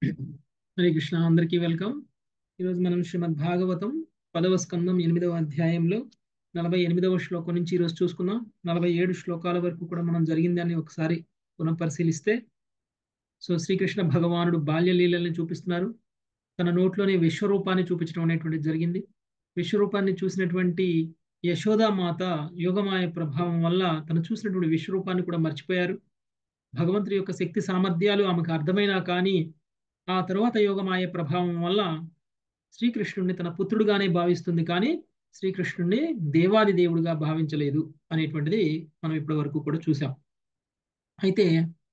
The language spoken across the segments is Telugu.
హరే కృష్ణ అందరికీ వెల్కమ్ ఈరోజు మనం శ్రీమద్ భాగవతం పదవ స్కందం ఎనిమిదవ అధ్యాయంలో నలభై ఎనిమిదవ శ్లోకం నుంచి ఈరోజు చూసుకుందాం నలభై ఏడు శ్లోకాల వరకు కూడా మనం జరిగిందని ఒకసారి పునః పరిశీలిస్తే సో శ్రీకృష్ణ భగవానుడు బాల్యలీలని చూపిస్తున్నారు తన నోట్లోని విశ్వరూపాన్ని చూపించడం అనేటువంటిది జరిగింది విశ్వరూపాన్ని చూసినటువంటి యశోదామాత యోగమాయ ప్రభావం వల్ల తను చూసినటువంటి విశ్వరూపాన్ని కూడా మర్చిపోయారు భగవంతుడి యొక్క శక్తి సామర్థ్యాలు ఆమెకు అర్థమైనా కానీ ఆ తరువాత యోగమాయ ప్రభావం వల్ల శ్రీకృష్ణుడిని తన పుత్రుడుగానే భావిస్తుంది కానీ శ్రీకృష్ణుడిని దేవాది దేవుడిగా భావించలేదు అనేటువంటిది మనం ఇప్పటి వరకు కూడా చూసాం అయితే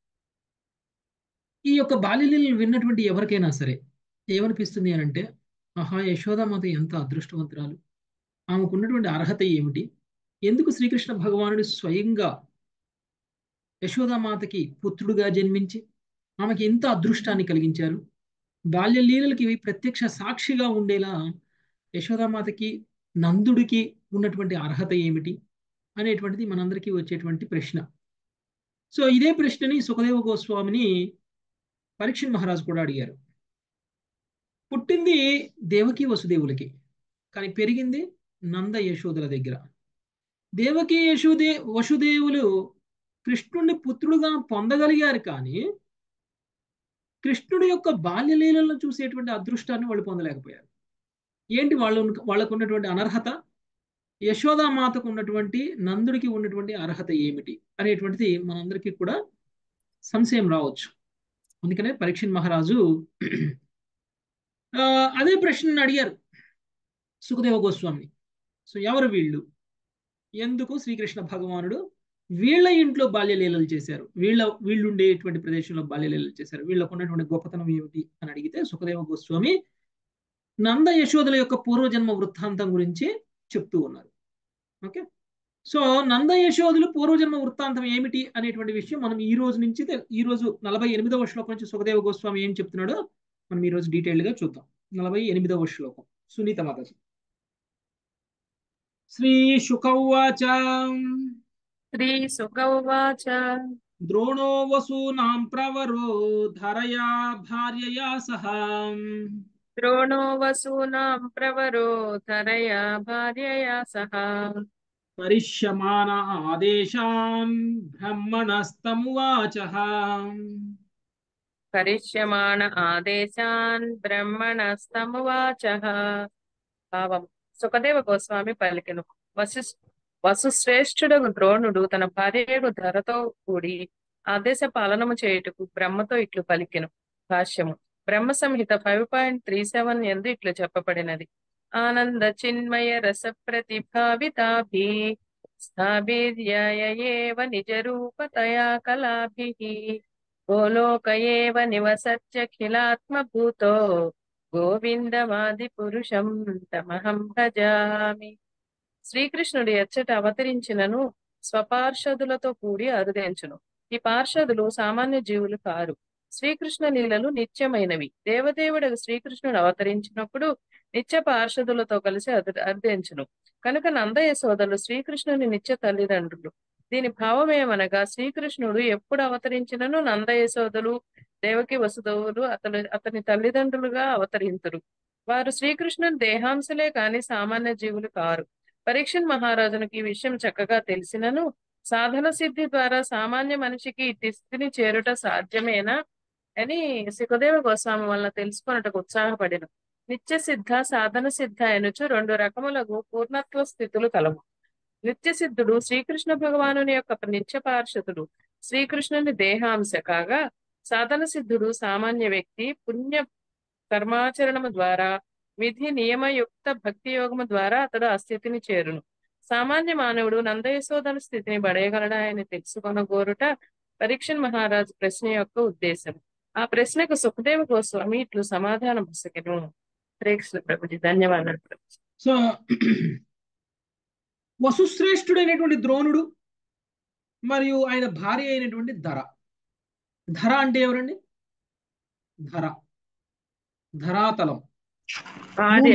ఈ యొక్క బాల్యలీలను విన్నటువంటి ఎవరికైనా సరే ఏమనిపిస్తుంది అని అంటే ఆహా యశోదామాత ఎంత అదృష్టవంతురాలు ఆమెకు ఉన్నటువంటి అర్హత ఏమిటి ఎందుకు శ్రీకృష్ణ భగవానుడు స్వయంగా యశోదామాతకి పుత్రుడుగా జన్మించి ఆమెకి ఎంత అదృష్టాన్ని కలిగించారు బాల్య లీలలకి ప్రత్యక్ష సాక్షిగా ఉండేలా యశోదామాతకి నందుడికి ఉన్నటువంటి అర్హత ఏమిటి అనేటువంటిది మనందరికీ వచ్చేటువంటి ప్రశ్న సో ఇదే ప్రశ్నని సుఖదేవ గోస్వామిని పరీక్షణ్ మహారాజు కూడా అడిగారు పుట్టింది దేవకి వసుదేవులకి కానీ పెరిగింది నంద యశోదుల దగ్గర దేవకి యశోదే వసుదేవులు కృష్ణుడిని పుత్రుడుగా పొందగలిగారు కానీ కృష్ణుడి యొక్క బాల్యలీలను చూసేటువంటి అదృష్టాన్ని వాళ్ళు పొందలేకపోయారు ఏంటి వాళ్ళు వాళ్ళకు ఉన్నటువంటి అనర్హత యశోదామాతకు ఉన్నటువంటి నందుడికి ఉన్నటువంటి అర్హత ఏమిటి అనేటువంటిది మనందరికీ కూడా సంశయం రావచ్చు అందుకనే పరీక్షణ్ మహారాజు అదే ప్రశ్నను అడిగారు సుఖదేవ గోస్వామిని సో ఎవరు వీళ్ళు ఎందుకు శ్రీకృష్ణ భగవానుడు వీళ్ళ ఇంట్లో బాల్యలీలలు చేశారు వీళ్ళ వీళ్ళు ఉండేటువంటి ప్రదేశంలో బాల్యలీలలు చేశారు వీళ్ళకు ఉన్నటువంటి గొప్పతనం ఏమిటి అని అడిగితే సుఖదేవ గోస్వామి నంద యశోదల యొక్క పూర్వజన్మ వృత్తాంతం గురించి చెప్తూ ఉన్నారు ఓకే సో నంద యశోదులు పూర్వజన్మ వృత్తాంతం ఏమిటి అనేటువంటి విషయం మనం ఈ రోజు నుంచి ఈ రోజు నలభై ఎనిమిదవ శ్లోకం నుంచి సుఖదేవ గోస్వామి ఏం చెప్తున్నాడో మనం ఈ రోజు డీటెయిల్డ్ గా చూద్దాం నలభై ఎనిమిదవ శ్లోకం సునీత మాతాజీ శ్రీ శుకౌవాచ శ్రీ సుగౌవాచ ద్రోణో వసూనాం ప్రవరో ధరయా భార్యయా సహ ద్రోణో వసూనాం ప్రవరో ధరయా భార్యయా సహ పరిష్యమాన ఆదేశాన్ బ్రహ్మణస్తమువాచ కరిష్యమాణ ఆదేశాన్ బ్రహ్మణస్తమువాచ భావం సుఖదేవ గోస్వామి పలికెను వసు వసుశ్రేష్ఠుడు ద్రోణుడు తన భార్యడు ధరతో కూడి ఆదేశ పాలనము చేయుటకు బ్రహ్మతో ఇట్లు పలికెను భాష్యము Brahma Samhita five point three seven ఎందు ఇట్లు చెప్పబడినది ఆనంద చిన్మయ రస ప్రతిభావితాభి స్థాభిర్యాయేవ నిజ రూపతయా కళాభి గోలోక ఏవ నివసత్యఖిలాత్మభూతో గోవిందమాది పురుషం తమహం భజామి శ్రీకృష్ణుడు ఎచ్చట అవతరించినను స్వపార్షదులతో కూడి అరుదించును ఈ పార్షదులు సామాన్య జీవులు కారు శ్రీకృష్ణ లీలలు నిత్యమైనవి దేవదేవుడు శ్రీకృష్ణుడు అవతరించినప్పుడు నిత్య పార్షదులతో కలిసి అర్ధించును కనుక నందయ్య సోదరులు శ్రీకృష్ణుని నిత్య తల్లిదండ్రులు దీని భావమేమనగా శ్రీకృష్ణుడు ఎప్పుడు అవతరించినను నందయ్య సోదరు దేవకి వసుదేవులు అతను అతని తల్లిదండ్రులుగా అవతరింతురు వారు శ్రీకృష్ణుని దేహాంశలే కాని సామాన్య జీవులు కారు పరీక్షన్ మహారాజునికి ఈ విషయం చక్కగా తెలిసినను సాధన సిద్ధి ద్వారా సామాన్య మనిషికి ఇట్టి స్థితిని చేరుట సాధ్యమేనా అని సుఖదేవ గోస్వామి వల్ల తెలుసుకున్నట్టుకు ఉత్సాహపడిన నిత్య సిద్ధ సాధన సిద్ధ ఎనుచు రెండు రకములకు పూర్ణత్వ స్థితులు కలవు నిత్య సిద్ధుడు శ్రీకృష్ణ భగవానుని యొక్క నిత్య పార్షదుడు శ్రీకృష్ణుని దేహాంశ కాగా సాధన సిద్ధుడు సామాన్య వ్యక్తి పుణ్య కర్మాచరణము ద్వారా విధి నియమయుక్త భక్తి యోగము ద్వారా అతడు ఆ స్థితిని చేరును సామాన్య మానవుడు నందయశోధన స్థితిని పడేయగలడా అని తెలుసుకొనగోరుట పరీక్షన్ మహారాజు ప్రశ్న యొక్క ఉద్దేశం ఆ ప్రశ్నకు సుఖదేవ గోస్వామి ఇట్లు సమాధానం పుస్తకను ప్రేక్షణ ప్రభుజీ ధన్యవాదాలు ప్రభుజీ సో వసుశ్రేష్ఠుడైనటువంటి ద్రోణుడు మరియు ఆయన భార్య అయినటువంటి ధర ధర అంటే ఎవరండి ధర ధరాతలం భార్య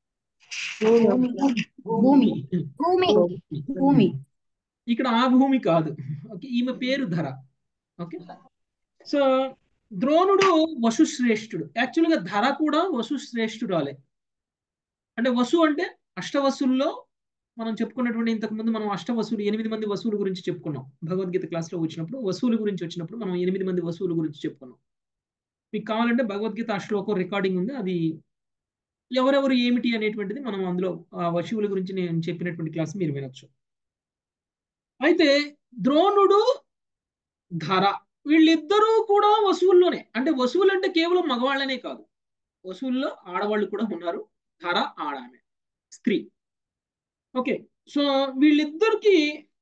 భూమి భూమి భూమి ఇక్కడ ఆ భూమి కాదు ఓకే ఈమె పేరు ధర ఓకే సో ద్రోణుడు వసుశ్రేష్ఠుడు యాక్చువల్గా ధర కూడా వసుశ్రేష్ఠురాలే అంటే వసు అంటే అష్టవసుల్లో మనం చెప్పుకున్నటువంటి ఇంతకు ముందు మనం అష్టవసులు ఎనిమిది మంది వసువుల గురించి చెప్పుకున్నాం భగవద్గీత క్లాస్లో వచ్చినప్పుడు వసువుల గురించి వచ్చినప్పుడు మనం ఎనిమిది మంది వసువుల గురించి చెప్పుకున్నాం మీకు కావాలంటే భగవద్గీత ఆ శ్లోకం రికార్డింగ్ ఉంది అది ఎవరెవరు ఏమిటి అనేటువంటిది మనం అందులో ఆ వశువుల గురించి నేను చెప్పినటువంటి క్లాస్ మీరు వినొచ్చు అయితే ద్రోణుడు ధర వీళ్ళిద్దరూ కూడా వసువుల్లోనే అంటే వసువులు అంటే కేవలం మగవాళ్ళనే కాదు వసువుల్లో ఆడవాళ్ళు కూడా ఉన్నారు ధర ఆడామె స్త్రీ ఓకే సో వీళ్ళిద్దరికి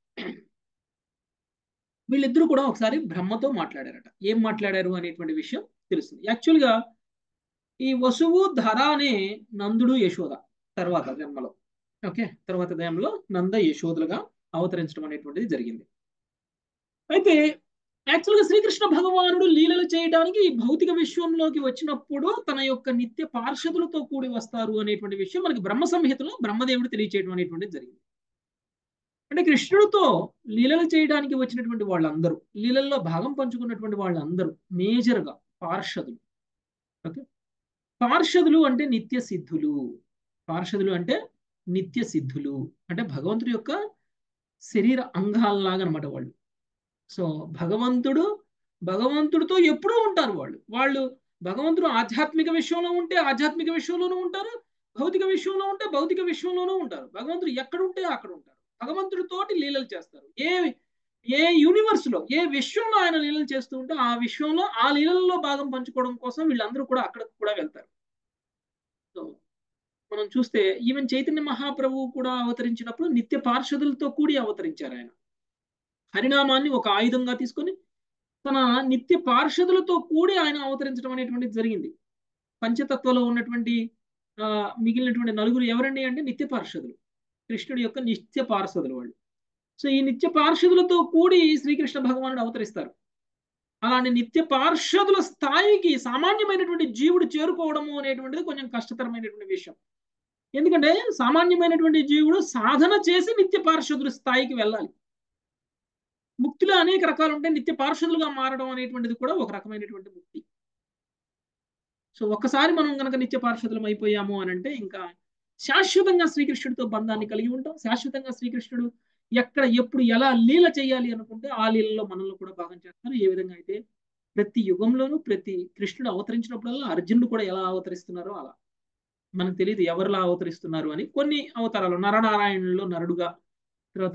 వీళ్ళిద్దరూ కూడా ఒకసారి బ్రహ్మతో మాట్లాడారట ఏం మాట్లాడారు అనేటువంటి విషయం తెలుస్తుంది యాక్చువల్గా ఈ వసువు ధర అనే నందుడు యశోద తర్వాత జన్మలో ఓకే తర్వాత జన్మలో నంద యశోదులుగా అవతరించడం అనేటువంటిది జరిగింది అయితే యాక్చువల్గా శ్రీకృష్ణ భగవానుడు లీలలు చేయడానికి ఈ భౌతిక విశ్వంలోకి వచ్చినప్పుడు తన యొక్క నిత్య పార్షదులతో కూడి వస్తారు అనేటువంటి విషయం మనకి బ్రహ్మ సంహితలో బ్రహ్మదేవుడు తెలియచేయడం అనేటువంటిది జరిగింది అంటే కృష్ణుడితో లీలలు చేయడానికి వచ్చినటువంటి వాళ్ళందరూ లీలల్లో భాగం పంచుకున్నటువంటి వాళ్ళందరూ మేజర్గా పార్షదులు ఓకే పార్షదులు అంటే నిత్య సిద్ధులు పార్షదులు అంటే నిత్య సిద్ధులు అంటే భగవంతుడి యొక్క శరీర అంగాల్లాగా అనమాట వాళ్ళు సో భగవంతుడు భగవంతుడితో ఎప్పుడూ ఉంటారు వాళ్ళు వాళ్ళు భగవంతుడు ఆధ్యాత్మిక విషయంలో ఉంటే ఆధ్యాత్మిక విషయంలోనూ ఉంటారు భౌతిక విషయంలో ఉంటే భౌతిక విషయంలోనూ ఉంటారు భగవంతుడు ఎక్కడ ఉంటే అక్కడ ఉంటారు భగవంతుడితోటి లీలలు చేస్తారు ఏ ఏ యూనివర్స్ లో ఏ విశ్వంలో ఆయన లీలలు చేస్తూ ఉంటే ఆ విశ్వంలో ఆ లీలల్లో భాగం పంచుకోవడం కోసం వీళ్ళందరూ కూడా అక్కడికి కూడా వెళ్తారు సో మనం చూస్తే ఈవెన్ చైతన్య మహాప్రభువు కూడా అవతరించినప్పుడు నిత్య పార్షదులతో కూడి అవతరించారు ఆయన హరినామాన్ని ఒక ఆయుధంగా తీసుకొని తన నిత్య పార్షదులతో కూడి ఆయన అవతరించడం అనేటువంటిది జరిగింది పంచతత్వలో ఉన్నటువంటి మిగిలినటువంటి నలుగురు ఎవరండి అంటే నిత్య పార్షదులు కృష్ణుడి యొక్క నిత్య పార్షదులు వాళ్ళు సో ఈ నిత్య పార్షదులతో కూడి శ్రీకృష్ణ భగవానుడు అవతరిస్తారు అలాంటి నిత్య పార్షదుల స్థాయికి సామాన్యమైనటువంటి జీవుడు చేరుకోవడము అనేటువంటిది కొంచెం కష్టతరమైనటువంటి విషయం ఎందుకంటే సామాన్యమైనటువంటి జీవుడు సాధన చేసి నిత్య పార్షదుల స్థాయికి వెళ్ళాలి ముక్తిలో అనేక రకాలు ఉంటాయి నిత్య పార్షదులుగా మారడం అనేటువంటిది కూడా ఒక రకమైనటువంటి ముక్తి సో ఒక్కసారి మనం కనుక నిత్య పార్షదులం అయిపోయాము అని అంటే ఇంకా శాశ్వతంగా శ్రీకృష్ణుడితో బంధాన్ని కలిగి ఉంటాం శాశ్వతంగా శ్రీకృష్ణుడు ఎక్కడ ఎప్పుడు ఎలా లీల చేయాలి అనుకుంటే ఆ లీలలో మనల్ని కూడా భాగం చేస్తారు ఏ విధంగా అయితే ప్రతి యుగంలోనూ ప్రతి కృష్ణుడు అవతరించినప్పుడల్లా అర్జునుడు కూడా ఎలా అవతరిస్తున్నారో అలా మనకు తెలియదు ఎవరిలా అవతరిస్తున్నారు అని కొన్ని అవతారాలు నరనారాయణుల్లో నరుడుగా తర్వాత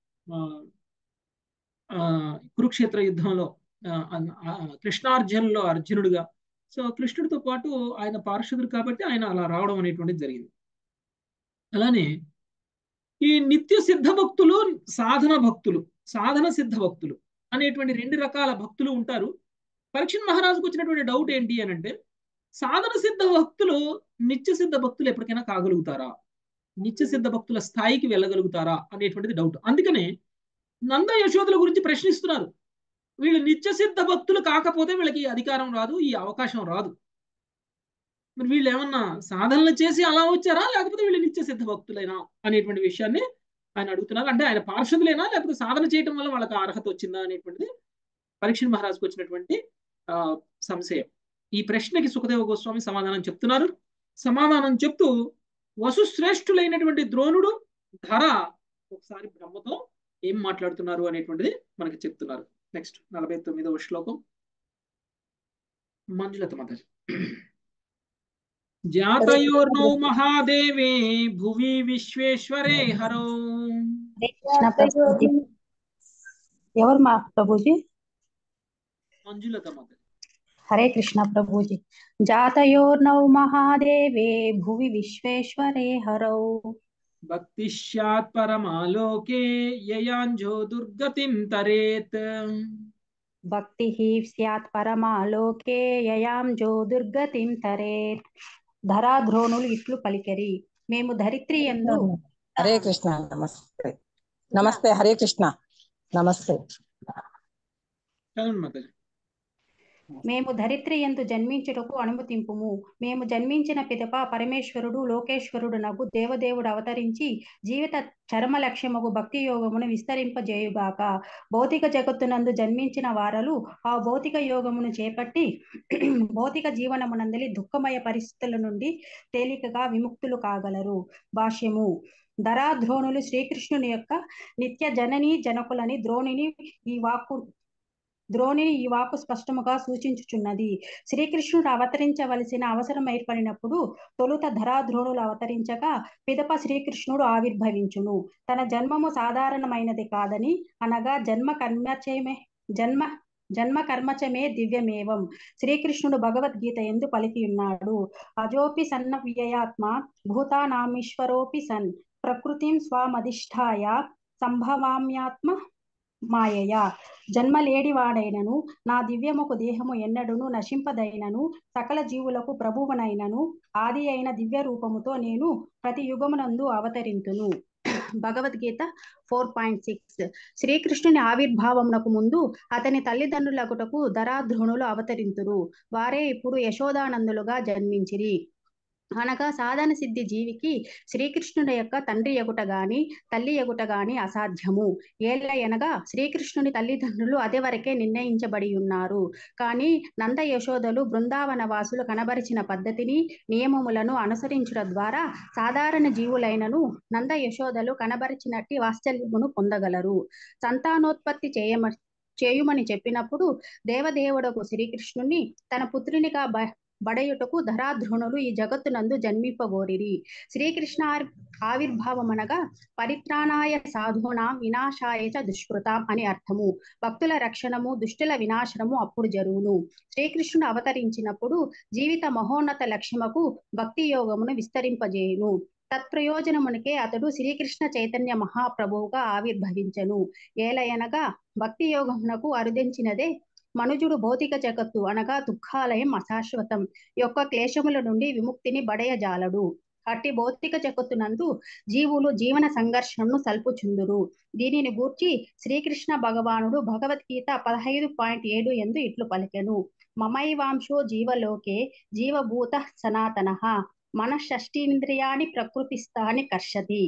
కురుక్షేత్ర యుద్ధంలో కృష్ణార్జునులో అర్జునుడుగా సో కృష్ణుడితో పాటు ఆయన పార్షదుడు కాబట్టి ఆయన అలా రావడం అనేటువంటిది జరిగింది అలానే ఈ నిత్య సిద్ధ భక్తులు సాధన భక్తులు సాధన సిద్ధ భక్తులు అనేటువంటి రెండు రకాల భక్తులు ఉంటారు పరీక్షణ్ మహారాజుకు వచ్చినటువంటి డౌట్ ఏంటి అని అంటే సాధన సిద్ధ భక్తులు నిత్య సిద్ధ భక్తులు ఎప్పటికైనా కాగలుగుతారా నిత్య సిద్ధ భక్తుల స్థాయికి వెళ్ళగలుగుతారా అనేటువంటిది డౌట్ అందుకనే నంద యశోదుల గురించి ప్రశ్నిస్తున్నారు వీళ్ళు నిత్య సిద్ధ భక్తులు కాకపోతే వీళ్ళకి అధికారం రాదు ఈ అవకాశం రాదు మరి వీళ్ళు ఏమన్నా సాధనలు చేసి అలా వచ్చారా లేకపోతే వీళ్ళు నిత్య సిద్ధ భక్తులైనా అనేటువంటి విషయాన్ని ఆయన అడుగుతున్నారు అంటే ఆయన పార్షదులైనా లేకపోతే సాధన చేయటం వల్ల వాళ్ళకి అర్హత వచ్చిందా అనేటువంటిది పరీక్ష మహారాజుకు వచ్చినటువంటి సంశయం ఈ ప్రశ్నకి సుఖదేవ గోస్వామి సమాధానం చెప్తున్నారు సమాధానం చెప్తూ వసుశ్రేష్ఠులైనటువంటి ద్రోణుడు ధర ఒకసారి బ్రహ్మతో ఏం మాట్లాడుతున్నారు అనేటువంటిది మనకి చెప్తున్నారు నెక్స్ట్ నలభై తొమ్మిదవ శ్లోకం మంజులత మాతాజీ జాతయోర్నౌ మహాదేవే భువి విశ్వేశ్వరే హరౌ ఎవరు మా ప్రభుజీ మంజులత మాతాజీ హరే కృష్ణ ప్రభుజీ జాతయోర్నౌ మహాదేవే భువి విశ్వేశ్వరే హరౌ భక్తి స్యాత్ పరమాలోకే యయాంజో దుర్గతిం తరేత్ భక్తి స్యాత్ పరమాలోకే యయాంజో దుర్గతిం తరేత్ ధరాధ్రోణులు ఇట్లు పలికెరి మేము ధరిత్రి ఎందు హరే కృష్ణ నమస్తే నమస్తే హరే కృష్ణ నమస్తే చదవండి మాతాజీ మేము ధరిత్రి ఎందు జన్మించుటకు అనుమతింపుము మేము జన్మించిన పిదప పరమేశ్వరుడు లోకేశ్వరుడు నగు దేవదేవుడు అవతరించి జీవిత చరమ లక్ష్యముగు భక్తి యోగమును విస్తరింపజేయుగాక భౌతిక జగత్తునందు జన్మించిన వారలు ఆ భౌతిక యోగమును చేపట్టి భౌతిక జీవనమునందలి దుఃఖమయ పరిస్థితుల నుండి తేలికగా విముక్తులు కాగలరు భాష్యము ధరాద్రోణులు శ్రీకృష్ణుని యొక్క నిత్య జనని జనకులని ద్రోణిని ఈ వాక్కు ద్రోణిని ఈ వాకు స్పష్టముగా సూచించుచున్నది శ్రీకృష్ణుడు అవతరించవలసిన అవసరం ఏర్పడినప్పుడు తొలుత ధరాద్రోణులు అవతరించగా పిదప శ్రీకృష్ణుడు ఆవిర్భవించును తన జన్మము సాధారణమైనది కాదని అనగా జన్మ కర్మచమే జన్మ జన్మ కర్మచమే దివ్యమేవం శ్రీకృష్ణుడు భగవద్గీత ఎందు పలికి ఉన్నాడు అజోపి సన్న వ్యయాత్మ భూతానామీశ్వరోపి సన్ ప్రకృతిం స్వామధిష్టాయ సంభవామ్యాత్మ మాయయ జన్మలేడివాడైనను నా దివ్యముకు దేహము ఎన్నడును నశింపదైనను సకల జీవులకు ప్రభువునైనను ఆది అయిన దివ్య రూపముతో నేను ప్రతి యుగమునందు అవతరింతును భగవద్గీత ఫోర్ పాయింట్ సిక్స్ శ్రీకృష్ణుని ఆవిర్భావమునకు ముందు అతని తల్లిదండ్రులకుటకు ధరాధ్రుణులు అవతరింతురు వారే ఇప్పుడు యశోదానందులుగా జన్మించిరి అనగా సాధన సిద్ధి జీవికి శ్రీకృష్ణుడి యొక్క తండ్రి ఎగుట గాని తల్లి ఎగుట గాని అసాధ్యము ఏళ్ళ ఎనగా శ్రీకృష్ణుని తల్లిదండ్రులు అదే వరకే నిర్ణయించబడి ఉన్నారు కానీ నంద యశోదలు బృందావన వాసులు కనబరిచిన పద్ధతిని నియమములను అనుసరించడం ద్వారా సాధారణ జీవులైనను నంద యశోదలు కనబరిచినట్టి వాత్సల్యమును పొందగలరు సంతానోత్పత్తి చేయమ చేయుమని చెప్పినప్పుడు దేవదేవుడకు శ్రీకృష్ణుని తన పుత్రునిగా బ బడయుటకు ధరాధ్రుణులు ఈ జగత్తునందు జన్మింపగోరిరి శ్రీకృష్ణ ఆవిర్భావమనగా పరిత్రాణాయ సాధూనాం వినాశాయ చ దుష్కృతాం అని అర్థము భక్తుల రక్షణము దుష్టుల వినాశనము అప్పుడు జరుగును శ్రీకృష్ణుడు అవతరించినప్పుడు జీవిత మహోన్నత లక్ష్యముకు భక్తి యోగమును విస్తరింపజేయును తత్ప్రయోజనమునికే అతడు శ్రీకృష్ణ చైతన్య మహాప్రభువుగా ఆవిర్భవించను ఏలయనగా భక్తి యోగమునకు అరుదించినదే మనుజుడు భౌతిక జగత్తు అనగా దుఃఖాలయం అశాశ్వతం యొక్క క్లేశముల నుండి విముక్తిని బడయజాలడు అట్టి భౌతిక జగత్తునందు జీవులు జీవన సంఘర్షణను సల్పుచుందురు దీనిని గూర్చి శ్రీకృష్ణ భగవానుడు భగవద్గీత పదహైదు పాయింట్ ఏడు ఎందు ఇట్లు పలికెను మమైవాంశో జీవలోకే జీవభూత సనాతన మనషష్టీంద్రియాని ప్రకృతిస్థాని కర్షతి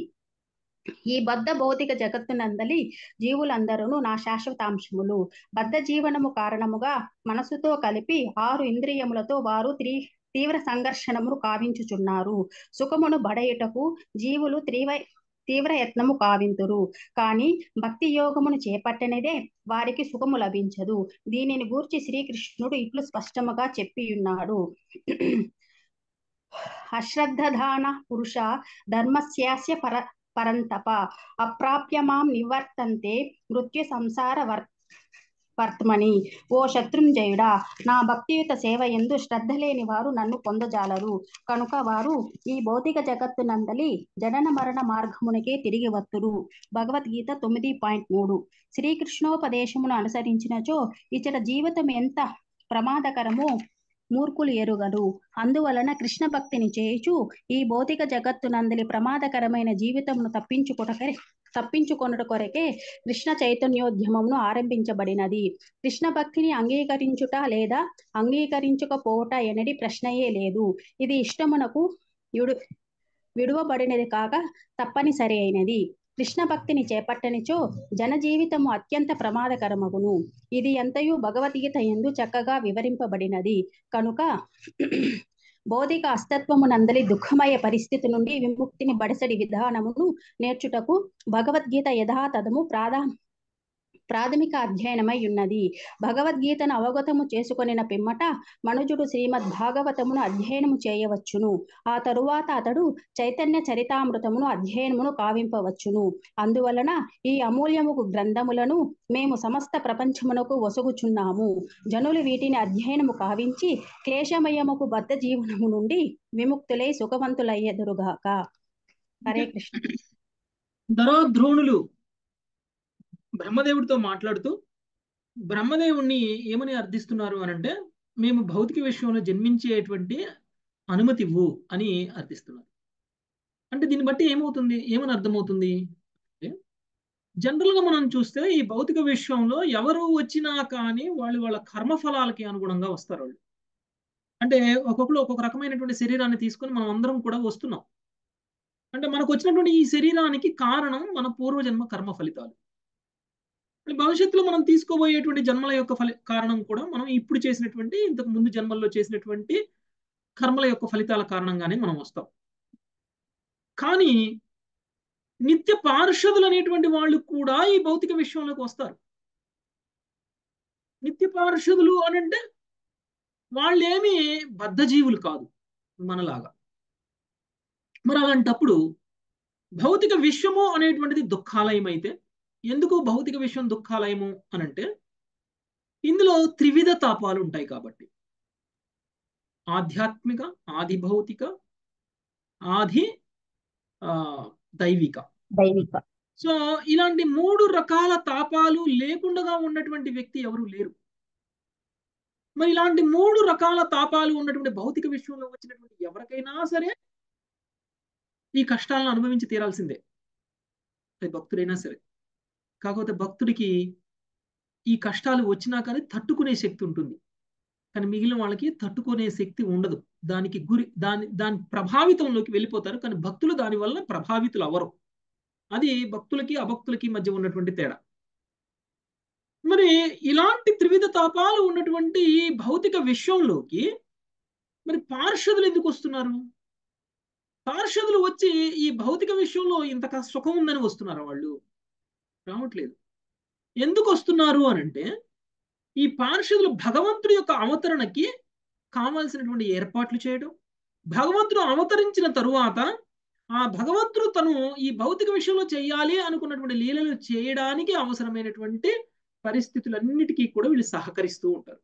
ఈ బద్ధ భౌతిక జగత్తునందలి జీవులందరూ నా శాశ్వతాంశములు బద్ధ జీవనము కారణముగా మనసుతో కలిపి ఆరు ఇంద్రియములతో వారు త్రీ తీవ్ర సంఘర్షణమును కావించుచున్నారు సుఖమును బడయుటకు జీవులు తీవ్ర తీవ్ర యత్నము కావింతురు కానీ భక్తి యోగమును చేపట్టనిదే వారికి సుఖము లభించదు దీనిని గూర్చి శ్రీకృష్ణుడు ఇట్లు స్పష్టముగా చెప్పియున్నాడు అశ్రద్ధదాన పురుష ధర్మస్యాస్య పర పరంతప అప్రాప్య మాం నివర్తంతే మృత్యు సంసార వర్ వర్తమని ఓ శత్రుంజయుడా నా భక్తియుత సేవ ఎందు శ్రద్ధ లేని వారు నన్ను పొందజాలరు కనుక వారు ఈ భౌతిక జగత్తునందలి జనన మరణ మార్గమునకే తిరిగి వత్తురు భగవద్గీత తొమ్మిది పాయింట్ మూడు శ్రీకృష్ణోపదేశమును అనుసరించినచో ఇచ్చట జీవితం ఎంత ప్రమాదకరమో మూర్ఖులు ఎరుగరు అందువలన కృష్ణ భక్తిని చేయుచు ఈ భౌతిక జగత్తునందలి ప్రమాదకరమైన జీవితమును తప్పించుకొటకే తప్పించుకొనుట కొరకే కృష్ణ చైతన్యోద్యమమును ఆరంభించబడినది కృష్ణ భక్తిని అంగీకరించుట లేదా అంగీకరించకపోవట ఎనడి ప్రశ్నయే లేదు ఇది ఇష్టమునకు విడు విడువబడినది కాక తప్పనిసరి అయినది కృష్ణ భక్తిని చేపట్టనిచో జనజీవితము అత్యంత ప్రమాదకరమగును ఇది ఎంతయు భగవద్గీత ఎందు చక్కగా వివరింపబడినది కనుక భౌతిక అస్తత్వమునందలి దుఃఖమయ పరిస్థితి నుండి విముక్తిని బడసడి విధానమును నేర్చుటకు భగవద్గీత యథాతథము ప్రాధా ప్రాథమిక అధ్యయనమై ఉన్నది భగవద్గీతను అవగతము చేసుకొనిన పిమ్మట మనుజుడు శ్రీమద్ భాగవతమును అధ్యయనము చేయవచ్చును ఆ తరువాత అతడు చైతన్య చరితామృతమును అధ్యయనమును కావింపవచ్చును అందువలన ఈ అమూల్యముకు గ్రంథములను మేము సమస్త ప్రపంచమునకు వసగుచున్నాము జనులు వీటిని అధ్యయనము కావించి క్లేశమయముకు బద్ధ జీవనము నుండి విముక్తులై సుఖవంతులయ్యెదురుగాక హరే కృష్ణ ధరాద్రోణులు బ్రహ్మదేవుడితో మాట్లాడుతూ బ్రహ్మదేవుణ్ణి ఏమని అర్థిస్తున్నారు అని అంటే మేము భౌతిక విషయంలో జన్మించేటువంటి అనుమతి ఇవ్వు అని అర్థిస్తున్నారు అంటే దీన్ని బట్టి ఏమవుతుంది ఏమని అర్థమవుతుంది అంటే జనరల్ గా మనం చూస్తే ఈ భౌతిక విశ్వంలో ఎవరు వచ్చినా కానీ వాళ్ళు వాళ్ళ కర్మఫలాలకి అనుగుణంగా వస్తారు వాళ్ళు అంటే ఒక్కొక్కరు ఒక్కొక్క రకమైనటువంటి శరీరాన్ని తీసుకొని మనం అందరం కూడా వస్తున్నాం అంటే మనకు వచ్చినటువంటి ఈ శరీరానికి కారణం మన పూర్వజన్మ కర్మ ఫలితాలు భవిష్యత్తులో మనం తీసుకోబోయేటువంటి జన్మల యొక్క ఫలి కారణం కూడా మనం ఇప్పుడు చేసినటువంటి ఇంతకు ముందు జన్మల్లో చేసినటువంటి కర్మల యొక్క ఫలితాల కారణంగానే మనం వస్తాం కానీ నిత్య పార్షదులు అనేటువంటి వాళ్ళు కూడా ఈ భౌతిక విశ్వంలోకి వస్తారు నిత్య పార్షదులు అని అంటే వాళ్ళేమి బద్ధజీవులు కాదు మనలాగా మరి అలాంటప్పుడు భౌతిక విశ్వము అనేటువంటిది దుఃఖాలయం అయితే ఎందుకు భౌతిక విశ్వం దుఃఖాలయము అని అంటే ఇందులో త్రివిధ తాపాలు ఉంటాయి కాబట్టి ఆధ్యాత్మిక ఆది భౌతిక ఆది దైవిక దైవిక సో ఇలాంటి మూడు రకాల తాపాలు లేకుండా ఉన్నటువంటి వ్యక్తి ఎవరు లేరు మరి ఇలాంటి మూడు రకాల తాపాలు ఉన్నటువంటి భౌతిక విశ్వంలో వచ్చినటువంటి ఎవరికైనా సరే ఈ కష్టాలను అనుభవించి తీరాల్సిందే అది భక్తుడైనా సరే కాకపోతే భక్తుడికి ఈ కష్టాలు వచ్చినా కానీ తట్టుకునే శక్తి ఉంటుంది కానీ మిగిలిన వాళ్ళకి తట్టుకునే శక్తి ఉండదు దానికి గురి దాని దాని ప్రభావితంలోకి వెళ్ళిపోతారు కానీ భక్తులు దాని వల్ల ప్రభావితులు అవరు అది భక్తులకి అభక్తులకి మధ్య ఉన్నటువంటి తేడా మరి ఇలాంటి త్రివిధ తాపాలు ఉన్నటువంటి ఈ భౌతిక విశ్వంలోకి మరి పార్షదులు ఎందుకు వస్తున్నారు పార్షదులు వచ్చి ఈ భౌతిక విషయంలో ఇంత సుఖం ఉందని వస్తున్నారు వాళ్ళు రావట్లేదు ఎందుకు వస్తున్నారు అని అంటే ఈ పార్షదులు భగవంతుడి యొక్క అవతరణకి కావాల్సినటువంటి ఏర్పాట్లు చేయడం భగవంతుడు అవతరించిన తరువాత ఆ భగవంతుడు తను ఈ భౌతిక విషయంలో చేయాలి అనుకున్నటువంటి లీలలు చేయడానికి అవసరమైనటువంటి పరిస్థితులన్నిటికీ కూడా వీళ్ళు సహకరిస్తూ ఉంటారు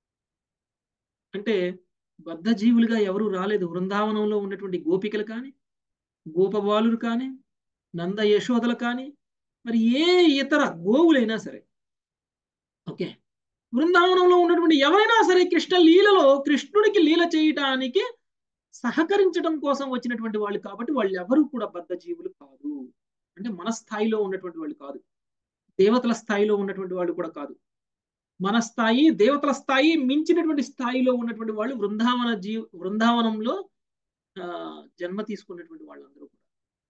అంటే బద్ధ జీవులుగా ఎవరు రాలేదు బృందావనంలో ఉన్నటువంటి గోపికలు కానీ గోపబాలురు కానీ నంద యశోదలు కానీ మరి ఏ ఇతర గోవులైనా సరే ఓకే బృందావనంలో ఉన్నటువంటి ఎవరైనా సరే కృష్ణ లీలలో కృష్ణుడికి లీల చేయటానికి సహకరించడం కోసం వచ్చినటువంటి వాళ్ళు కాబట్టి వాళ్ళు ఎవరు కూడా బద్ధ జీవులు కాదు అంటే మన స్థాయిలో ఉన్నటువంటి వాళ్ళు కాదు దేవతల స్థాయిలో ఉన్నటువంటి వాళ్ళు కూడా కాదు మన స్థాయి దేవతల స్థాయి మించినటువంటి స్థాయిలో ఉన్నటువంటి వాళ్ళు బృందావన జీ బృందావనంలో ఆ జన్మ తీసుకున్నటువంటి వాళ్ళందరూ కూడా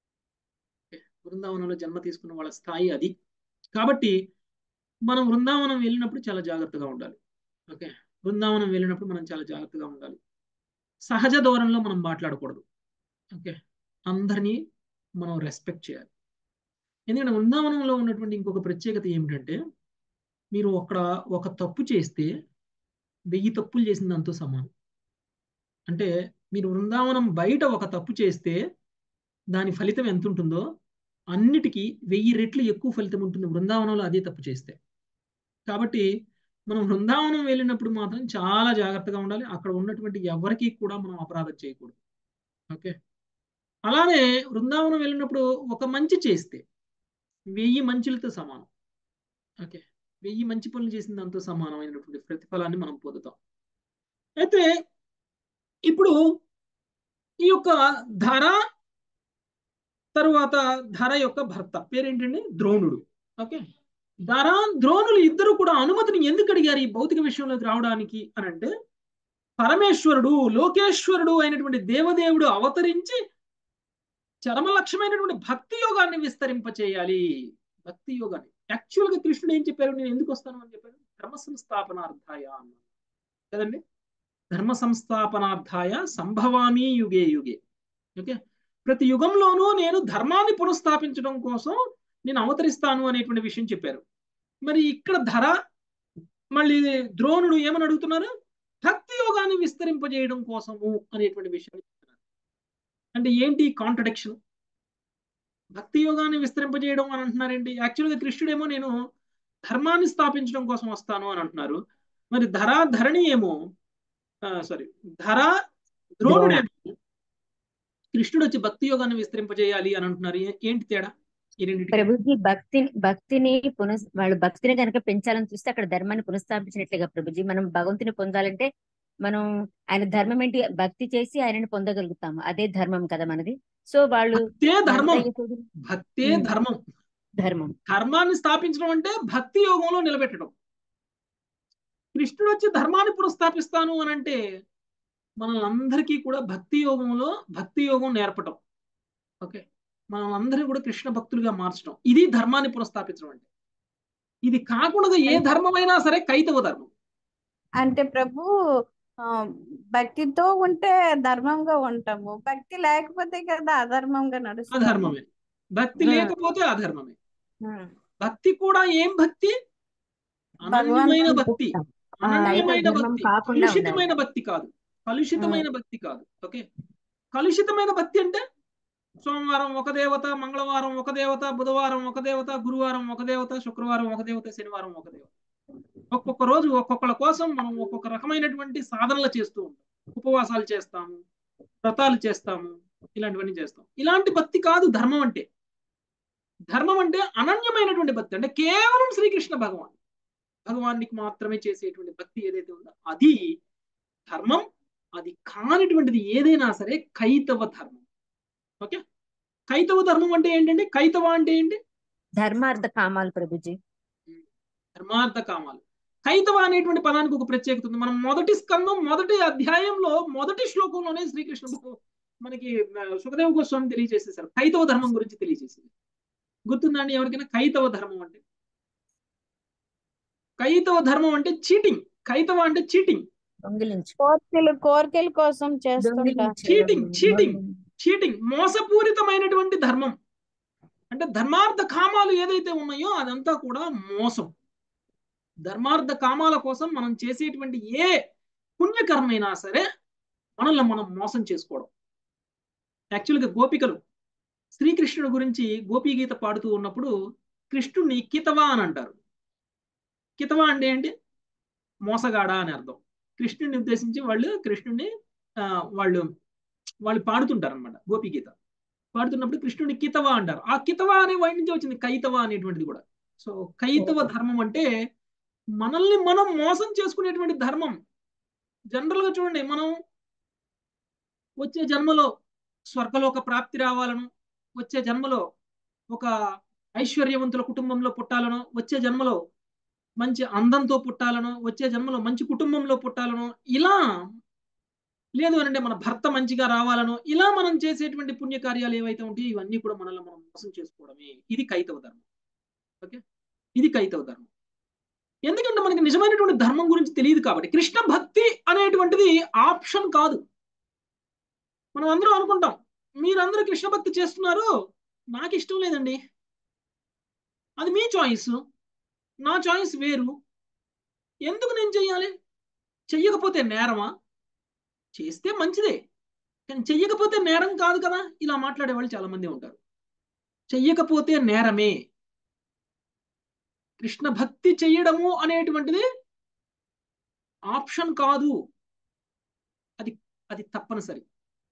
బృందావనంలో జన్మ తీసుకున్న వాళ్ళ స్థాయి అది కాబట్టి మనం బృందావనం వెళ్ళినప్పుడు చాలా జాగ్రత్తగా ఉండాలి ఓకే బృందావనం వెళ్ళినప్పుడు మనం చాలా జాగ్రత్తగా ఉండాలి సహజ ధోరణిలో మనం మాట్లాడకూడదు ఓకే అందరినీ మనం రెస్పెక్ట్ చేయాలి ఎందుకంటే బృందావనంలో ఉన్నటువంటి ఇంకొక ప్రత్యేకత ఏమిటంటే మీరు అక్కడ ఒక తప్పు చేస్తే వెయ్యి తప్పులు చేసిన దాంతో సమానం అంటే మీరు బృందావనం బయట ఒక తప్పు చేస్తే దాని ఫలితం ఎంత ఉంటుందో అన్నిటికీ వెయ్యి రెట్లు ఎక్కువ ఫలితం ఉంటుంది బృందావనంలో అదే తప్పు చేస్తే కాబట్టి మనం బృందావనం వెళ్ళినప్పుడు మాత్రం చాలా జాగ్రత్తగా ఉండాలి అక్కడ ఉన్నటువంటి ఎవరికి కూడా మనం అపరాధం చేయకూడదు ఓకే అలానే బృందావనం వెళ్ళినప్పుడు ఒక మంచి చేస్తే వెయ్యి మంచులతో సమానం ఓకే వెయ్యి మంచి పనులు చేసిన దాంతో సమానమైనటువంటి ప్రతిఫలాన్ని మనం పొందుతాం అయితే ఇప్పుడు ఈ యొక్క ధర తరువాత ధర యొక్క భర్త పేరేంటండి ద్రోణుడు ఓకే ధర ద్రోణులు ఇద్దరు కూడా అనుమతిని ఎందుకు అడిగారు ఈ భౌతిక విషయంలోకి రావడానికి అని అంటే పరమేశ్వరుడు లోకేశ్వరుడు అయినటువంటి దేవదేవుడు అవతరించి చరమలక్ష్యమైనటువంటి భక్తి యోగాన్ని విస్తరింపచేయాలి భక్తి యోగాన్ని యాక్చువల్ గా కృష్ణుడు ఏం చెప్పారు నేను ఎందుకు వస్తాను అని చెప్పారు ధర్మ సంస్థాపనార్థాయ అన్నాను కదండి ధర్మ సంస్థాపనార్థాయ సంభవామి యుగే యుగే ఓకే ప్రతి యుగంలోనూ నేను ధర్మాన్ని పునఃస్థాపించడం కోసం నేను అవతరిస్తాను అనేటువంటి విషయం చెప్పారు మరి ఇక్కడ ధర మళ్ళీ ద్రోణుడు ఏమని అడుగుతున్నారు భక్తి యోగాన్ని విస్తరింపజేయడం కోసము అనేటువంటి విషయాన్ని చెప్తున్నారు అంటే ఏంటి కాంట్రడిక్షన్ భక్తి యోగాన్ని విస్తరింపజేయడం అని అంటున్నారేంటి యాక్చువల్గా కృష్ణుడేమో నేను ధర్మాన్ని స్థాపించడం కోసం వస్తాను అని అంటున్నారు మరి ధర ధరణి ఏమో సారీ ధర ద్రోణుడేమో కృష్ణుడు వచ్చి భక్తి యోగాన్ని విస్తరింపజేయాలి అని అంటున్నారు ఏంటి తేడా ప్రభుజీ భక్తిని భక్తిని పునః వాళ్ళు భక్తిని కనుక పెంచాలని చూస్తే అక్కడ ధర్మాన్ని పునఃస్థాపించినట్లుగా ప్రభుజీ మనం భగవంతుని పొందాలంటే మనం ఆయన ధర్మం ఏంటి భక్తి చేసి ఆయనని పొందగలుగుతాము అదే ధర్మం కదా మనది సో వాళ్ళు భక్తే ధర్మం భక్తే ధర్మం ధర్మం ధర్మాన్ని స్థాపించడం అంటే భక్తి యోగంలో నిలబెట్టడం కృష్ణుడు వచ్చి ధర్మాన్ని పునఃస్థాపిస్తాను అని అంటే మనల్ని కూడా భక్తి యోగంలో భక్తి యోగం నేర్పటం ఓకే మనం అందరినీ కూడా కృష్ణ భక్తులుగా మార్చడం ఇది ధర్మాన్ని పునఃస్థాపించడం అంటే ఇది కాకుండా ఏ ధర్మమైనా సరే కైతవ ధర్మం అంటే ప్రభు ఆ, భక్తితో ఉంటే ధర్మంగా ఉంటాము భక్తి లేకపోతే కదా అధర్మంగా నడుస్తాము అధర్మమే భక్తి ఆ. లేకపోతే అధర్మమే ఉమ్. భక్తి కూడా ఏం భక్తి అనన్యమైన భక్తి ఆ, అనన్యమైన ధర్మం భక్తి కాకుండా కలుషితమైన భక్తి కాదు కలుషితమైన భక్తి కాదు ఓకే కలుషితమైన భక్తి అంటే సోమవారం ఒక దేవత మంగళవారం ఒక దేవత బుధవారం ఒక దేవత గురువారం ఒక దేవత శుక్రవారం ఒక దేవత శనివారం ఒక దేవత ఒక్కొక్క రోజు ఒక్కొక్కళ్ళ కోసం మనం ఒక్కొక్క రకమైనటువంటి సాధనలు చేస్తూ ఉంటాం ఉపవాసాలు చేస్తాము వ్రతాలు చేస్తాము ఇలాంటివన్నీ చేస్తాం ఇలాంటి భక్తి కాదు ధర్మం అంటే ధర్మం అంటే అనన్యమైనటువంటి భక్తి అంటే కేవలం శ్రీకృష్ణ భగవాన్ భగవానికి మాత్రమే చేసేటువంటి భక్తి ఏదైతే ఉందో అది ధర్మం అది కానిటువంటిది ఏదైనా సరే కైతవ ధర్మం ఓకే కైతవ ధర్మం అంటే ఏంటంటే కైతవ అంటే ఏంటి ధర్మార్థ కామాలు ప్రభుజీ ధర్మార్థ కామాలు కైతవ అనేటువంటి పదానికి ఒక ప్రత్యేకత ఉంది మనం మొదటి స్కందం మొదటి అధ్యాయంలో మొదటి శ్లోకంలోనే శ్రీకృష్ణుడు మనకి ఆ, సుఖదేవ గోస్వామి తెలియజేసేసారు కైతవ ధర్మం గురించి తెలియజేసింది గుర్తుందండి ఎవరికైనా కైతవ ధర్మం అంటే కైతవ ధర్మం అంటే చీటింగ్ కైతవ అంటే చీటింగ్ దొంగిలించు కోరికలు కోరికల కోసం చేస్తుంటా దొంగిలించు చీటింగ్ చీటింగ్ చీటింగ్ మోసపూరితమైనటువంటి ధర్మం అంటే ధర్మార్థ కామాలు ఏదైతే ఉన్నాయో అదంతా కూడా మోసం ధర్మార్థ కామాల కోసం మనం చేసేటువంటి ఏ పుణ్యకర్మైనా సరే మనల్ని మనం మోసం చేసుకోవడం యాక్చువల్గా గోపికలు శ్రీకృష్ణుడి గురించి గోపీగీత పాడుతూ ఉన్నప్పుడు కృష్ణుడిని కితవా అని అంటారు కితవా అంటే ఏంటి మోసగాడ అని అర్థం కృష్ణుడిని ఉద్దేశించి వాళ్ళు కృష్ణుడిని ఆ, వాళ్ళు వాళ్ళు పాడుతుంటారు అనమాట గోపీగీత పాడుతున్నప్పుడు కృష్ణుడిని కితవా అంటారు ఆ కితవా అనే వాడి నుంచి వచ్చింది కైతవ అనేటువంటిది కూడా సో కైతవ ధర్మం అంటే మనల్ని మనం మోసం చేసుకునేటువంటి ధర్మం జనరల్ గా చూడండి మనం వచ్చే జన్మలో స్వర్గలోక ప్రాప్తి రావాలను వచ్చే జన్మలో ఒక ఐశ్వర్యవంతుల కుటుంబంలో పుట్టాలను వచ్చే జన్మలో మంచి అందంతో పుట్టాలను వచ్చే జన్మలో మంచి కుటుంబంలో పుట్టాలను ఇలా లేదు అని అంటే మన భర్త మంచిగా రావాలను ఇలా మనం చేసేటువంటి పుణ్యకార్యాలు ఏవైతే ఉంటాయో ఇవన్నీ కూడా మనల్ని మనం మోసం చేసుకోవడమే ఇది కైతవ ధర్మం ఓకే ఇది కైతవ ధర్మం ఎందుకంటే మనకి నిజమైనటువంటి ధర్మం గురించి తెలియదు కాబట్టి కృష్ణ భక్తి అనేటువంటిది ఆప్షన్ కాదు మనం అందరూ అనుకుంటాం మీరందరూ కృష్ణ భక్తి చేస్తున్నారు నాకు ఇష్టం లేదండి అది మీ చాయిస్ నా చాయిస్ వేరు ఎందుకు నేను చెయ్యాలి చెయ్యకపోతే నేరమా చేస్తే మంచిదే కానీ చెయ్యకపోతే నేరం కాదు కదా ఇలా మాట్లాడే వాళ్ళు చాలా మంది ఉంటారు చెయ్యకపోతే నేరమే కృష్ణ భక్తి చెయ్యడము అనేటువంటిది ఆప్షన్ కాదు అది అది తప్పనిసరి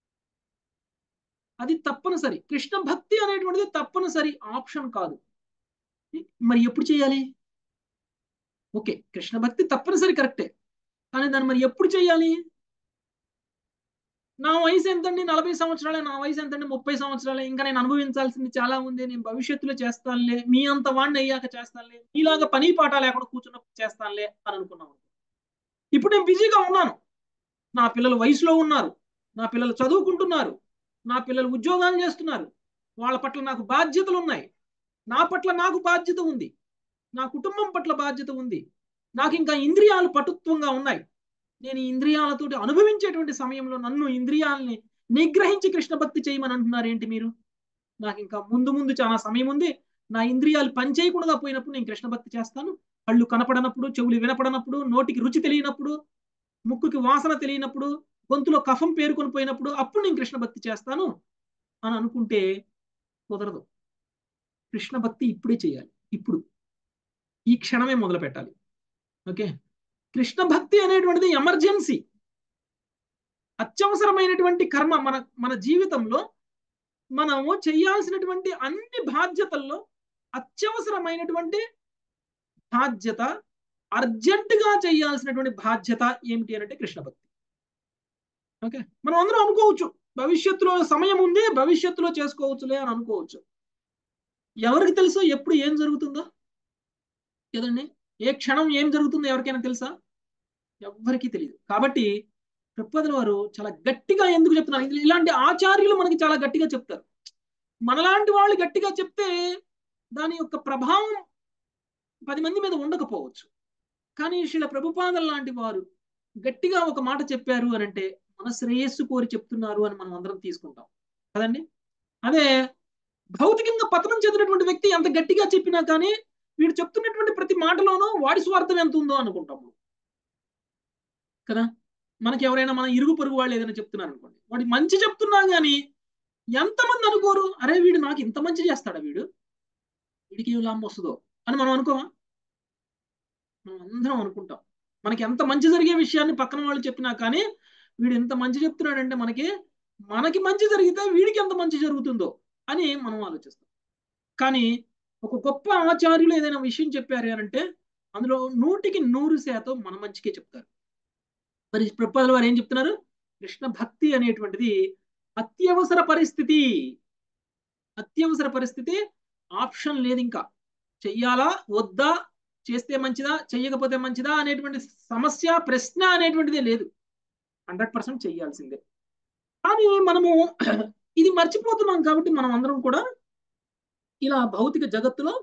అది తప్పనిసరి కృష్ణ భక్తి అనేటువంటిది తప్పనిసరి ఆప్షన్ కాదు మరి ఎప్పుడు చేయాలి ఓకే కృష్ణ భక్తి తప్పనిసరి కరెక్టే కానీ దాన్ని మరి ఎప్పుడు చేయాలి నా వయసు ఎంతండి నలభై సంవత్సరాలే నా వయసు ఎంతండి ముప్పై సంవత్సరాలే ఇంకా నేను అనుభవించాల్సింది చాలా ఉంది నేను భవిష్యత్తులో చేస్తానులే మీ అంత వాడిని అయ్యాక చేస్తానులే మీలాగా పని పాట లేకుండా కూర్చున్నప్పుడు చేస్తానులే అని అనుకున్నాను ఇప్పుడు నేను బిజీగా ఉన్నాను నా పిల్లలు వయసులో ఉన్నారు నా పిల్లలు చదువుకుంటున్నారు నా పిల్లలు ఉద్యోగాలు చేస్తున్నారు వాళ్ళ పట్ల నాకు బాధ్యతలు ఉన్నాయి నా పట్ల నాకు బాధ్యత ఉంది నా కుటుంబం పట్ల బాధ్యత ఉంది నాకు ఇంకా ఇంద్రియాలు పటుత్వంగా ఉన్నాయి నేను ఈ ఇంద్రియాలతోటి అనుభవించేటువంటి సమయంలో నన్ను ఇంద్రియాలని నిగ్రహించి కృష్ణ భక్తి చేయమని అంటున్నారు ఏంటి మీరు నాకు ఇంకా ముందు ముందు చాలా సమయం ఉంది నా ఇంద్రియాలు పని చేయకుండా పోయినప్పుడు నేను కృష్ణ భక్తి చేస్తాను కళ్ళు కనపడనప్పుడు చెవులు వినపడనప్పుడు నోటికి రుచి తెలియనప్పుడు ముక్కుకి వాసన తెలియనప్పుడు గొంతులో కఫం పేరుకొని పోయినప్పుడు అప్పుడు నేను కృష్ణ భక్తి చేస్తాను అని అనుకుంటే కుదరదు కృష్ణ భక్తి ఇప్పుడే చేయాలి ఇప్పుడు ఈ క్షణమే మొదలు పెట్టాలి ఓకే కృష్ణ భక్తి అనేటువంటిది ఎమర్జెన్సీ అత్యవసరమైనటువంటి కర్మ మన మన జీవితంలో మనము చేయాల్సినటువంటి అన్ని బాధ్యతల్లో అత్యవసరమైనటువంటి బాధ్యత అర్జెంటుగా చేయాల్సినటువంటి బాధ్యత ఏమిటి అంటే కృష్ణ భక్తి ఓకే మనం అందరం అనుకోవచ్చు భవిష్యత్తులో సమయం ఉంది భవిష్యత్తులో చేసుకోవచ్చులే అని అనుకోవచ్చు ఎవరికి తెలుసు ఎప్పుడు ఏం జరుగుతుందో కదండి ఏ క్షణం ఏం జరుగుతుందో ఎవరికైనా తెలుసా ఎవ్వరికీ తెలియదు కాబట్టి ప్రపదల వారు చాలా గట్టిగా ఎందుకు చెప్తున్నారు ఇది- ఇలాంటి ఆచార్యులు మనకి చాలా గట్టిగా చెప్తారు మనలాంటి వాళ్ళు గట్టిగా చెప్తే దాని యొక్క ప్రభావం పది మంది మీద ఉండకపోవచ్చు కానీ శిల ప్రభుపాదం లాంటి వారు గట్టిగా ఒక మాట చెప్పారు అని అంటే మన శ్రేయస్సు కోరి చెప్తున్నారు అని మనం అందరం తీసుకుంటాం కదండి అదే భౌతికంగా పతనం చెందినటువంటి వ్యక్తి ఎంత గట్టిగా చెప్పినా కానీ వీడు చెప్తున్నటువంటి ప్రతి మాటలోనూ వాడి స్వార్థం ఎంత ఉందో అనుకుంటాం మనం. కదా మనకి ఎవరైనా మన ఇరుగు పొరుగు వాళ్ళు ఏదైనా చెప్తున్నారు అనుకోండి వాడి మంచి చెప్తున్నా కానీ ఎంతమంది అనుకోరు అరే వీడు నాకు ఇంత మంచి చేస్తాడా వీడు వీడికి ఏం లాభం వస్తుందో అని మనం అనుకోమా మనం అందరం అనుకుంటాం మనకి ఎంత మంచి జరిగే విషయాన్ని పక్కన వాళ్ళు చెప్పినా కానీ వీడు ఎంత మంచి చెప్తున్నాడంటే మనకి మనకి మంచి జరిగితే వీడికి ఎంత మంచి జరుగుతుందో అని మనం ఆలోచిస్తాం కానీ ఒక గొప్ప ఆచార్యులు ఏదైనా విషయం చెప్పారు అని అంటే అందులో నూటికి నూరు శాతం మన మంచికే చెప్తారు మరి ప్రపదల వారు ఏం చెప్తున్నారు కృష్ణ భక్తి అనేటువంటిది అత్యవసర పరిస్థితి అత్యవసర పరిస్థితి ఆప్షన్ లేదు ఇంకా చెయ్యాలా వద్దా చేస్తే మంచిదా చెయ్యకపోతే మంచిదా అనేటువంటి సమస్య ప్రశ్న అనేటువంటిదే లేదు హండ్రెడ్ పర్సెంట్ చెయ్యాల్సిందే కానీ మనము ఇది మర్చిపోతున్నాం కాబట్టి మనం అందరం కూడా ఇలా భౌతిక జగత్తులో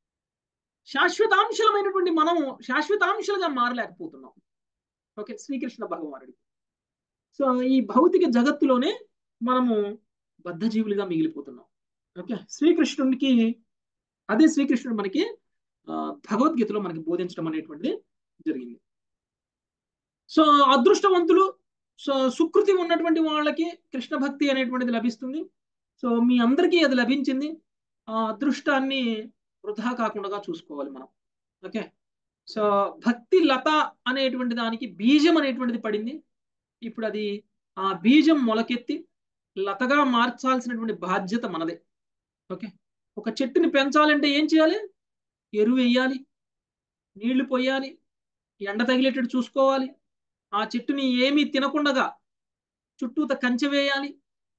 శాశ్వతాంశలమైనటువంటి మనము శాశ్వతాంశలుగా మారలేకపోతున్నాం ఓకే శ్రీకృష్ణ భగవానుడి సో ఈ భౌతిక జగత్తులోనే మనము బద్ధజీవులుగా మిగిలిపోతున్నాం ఓకే శ్రీకృష్ణుడికి అదే శ్రీకృష్ణుడు మనకి ఆ, భగవద్గీతలో మనకి బోధించడం అనేటువంటిది జరిగింది సో అదృష్టవంతులు సో సుకృతి ఉన్నటువంటి వాళ్ళకి కృష్ణ భక్తి అనేటువంటిది లభిస్తుంది సో మీ అందరికీ అది లభించింది ఆ అదృష్టాన్ని వృధా కాకుండా చూసుకోవాలి మనం ఓకే సో భక్తి లత అనేటువంటి దానికి బీజం అనేటువంటిది పడింది ఇప్పుడు అది ఆ బీజం మొలకెత్తి లతగా మార్చాల్సినటువంటి బాధ్యత మనదే ఓకే ఒక చెట్టుని పెంచాలంటే ఏం చేయాలి ఎరువు వేయాలి నీళ్లు పోయాలి ఎండ తగిలేటట్టు చూసుకోవాలి ఆ చెట్టుని ఏమీ తినకుండా చుట్టూత కంచె వేయాలి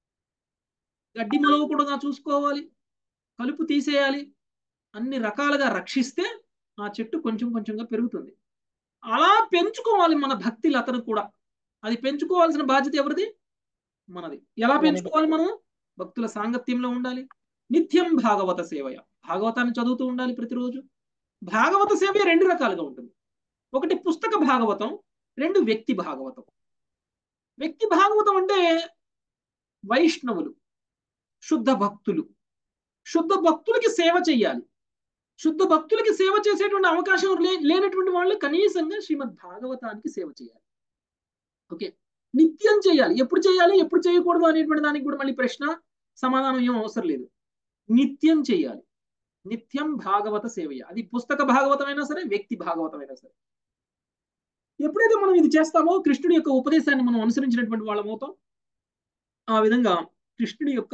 గడ్డి మొలవకుండా చూసుకోవాలి కలుపు తీసేయాలి అన్ని రకాలుగా రక్షిస్తే ఆ చెట్టు కొంచెం కొంచెంగా పెరుగుతుంది అలా పెంచుకోవాలి మన భక్తి లతను కూడా అది పెంచుకోవాల్సిన బాధ్యత ఎవరిది మనది ఎలా పెంచుకోవాలి మనం భక్తుల సాంగత్యంలో ఉండాలి నిత్యం భాగవత సేవయ భాగవతాన్ని చదువుతూ ఉండాలి ప్రతిరోజు భాగవత సేవ రెండు రకాలుగా ఉంటుంది ఒకటి పుస్తక భాగవతం రెండు వ్యక్తి భాగవతం వ్యక్తి భాగవతం అంటే వైష్ణవులు శుద్ధ భక్తులు శుద్ధ భక్తులకి సేవ చేయాలి శుద్ధ భక్తులకి సేవ చేసేటువంటి అవకాశం లే- లేనటువంటి వాళ్ళు కనీసంగా శ్రీమద్ భాగవతానికి సేవ చేయాలి ఓకే నిత్యం చేయాలి ఎప్పుడు చేయాలి ఎప్పుడు చేయకూడదు అనేటువంటి దానికి కూడా మళ్ళీ ప్రశ్న సమాధానం ఏం అవసరం లేదు నిత్యం చేయాలి నిత్యం భాగవత సేవయ అది పుస్తక భాగవతమైనా సరే వ్యక్తి భాగవతమైనా సరే ఎప్పుడైతే మనం ఇది చేస్తామో కృష్ణుడి యొక్క ఉపదేశాన్ని మనం అనుసరించినటువంటి వాళ్ళం అవుతాం ఆ విధంగా కృష్ణుడి యొక్క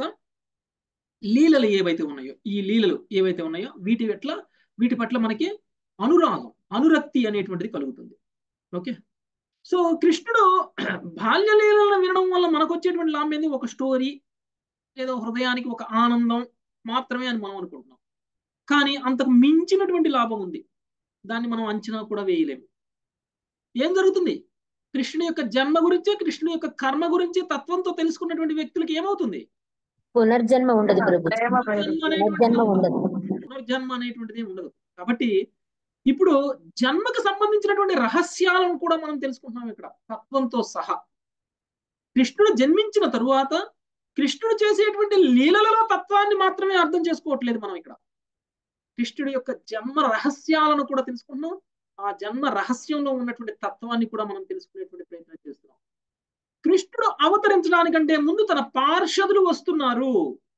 లీలలు ఏవైతే ఉన్నాయో ఈ లీలలు ఏవైతే ఉన్నాయో వీటి పట్ల వీటి పట్ల మనకి అనురాగం అనురక్తి అనేటువంటిది కలుగుతుంది ఓకే సో కృష్ణుడు బాల్య లీలలను వినడం వల్ల మనకు వచ్చేటువంటి లాభం ఏంది ఒక స్టోరీ లేదా హృదయానికి ఒక ఆనందం మాత్రమే అని మనం అనుకుంటున్నాం కానీ అంతకు మించినటువంటి లాభం ఉంది దాన్ని మనం అంచనా కూడా వేయలేము ఏం జరుగుతుంది కృష్ణుని యొక్క జన్మ గురించి కృష్ణుని యొక్క కర్మ గురించి తత్వంతో తెలుసుకున్నటువంటి వ్యక్తులకి ఏమవుతుంది పునర్జన్మ ఉండదు ప్రభు ప్రేమ పునర్జన్మ పునర్జన్మ ఉండదు పునర్జన్మ అనేటువంటిది ఉండదు కాబట్టి ఇప్పుడు జన్మకు సంబంధించినటువంటి రహస్యాలను కూడా మనం తెలుసుకుంటున్నాం ఇక్కడ తత్వంతో సహా కృష్ణుడు జన్మించిన తరువాత కృష్ణుడు చేసేటువంటి లీలలలో తత్వాన్ని మాత్రమే అర్థం చేసుకోవట్లేదు మనం ఇక్కడ కృష్ణుడి యొక్క జన్మ రహస్యాలను కూడా తెలుసుకుంటున్నాం ఆ జన్మ రహస్యంలో ఉన్నటువంటి తత్వాన్ని కూడా మనం తెలుసుకునేటువంటి ప్రయత్నం చేస్తున్నాం కృష్ణుడు అవతరించడానికంటే ముందు తన పార్షదులు వస్తున్నారు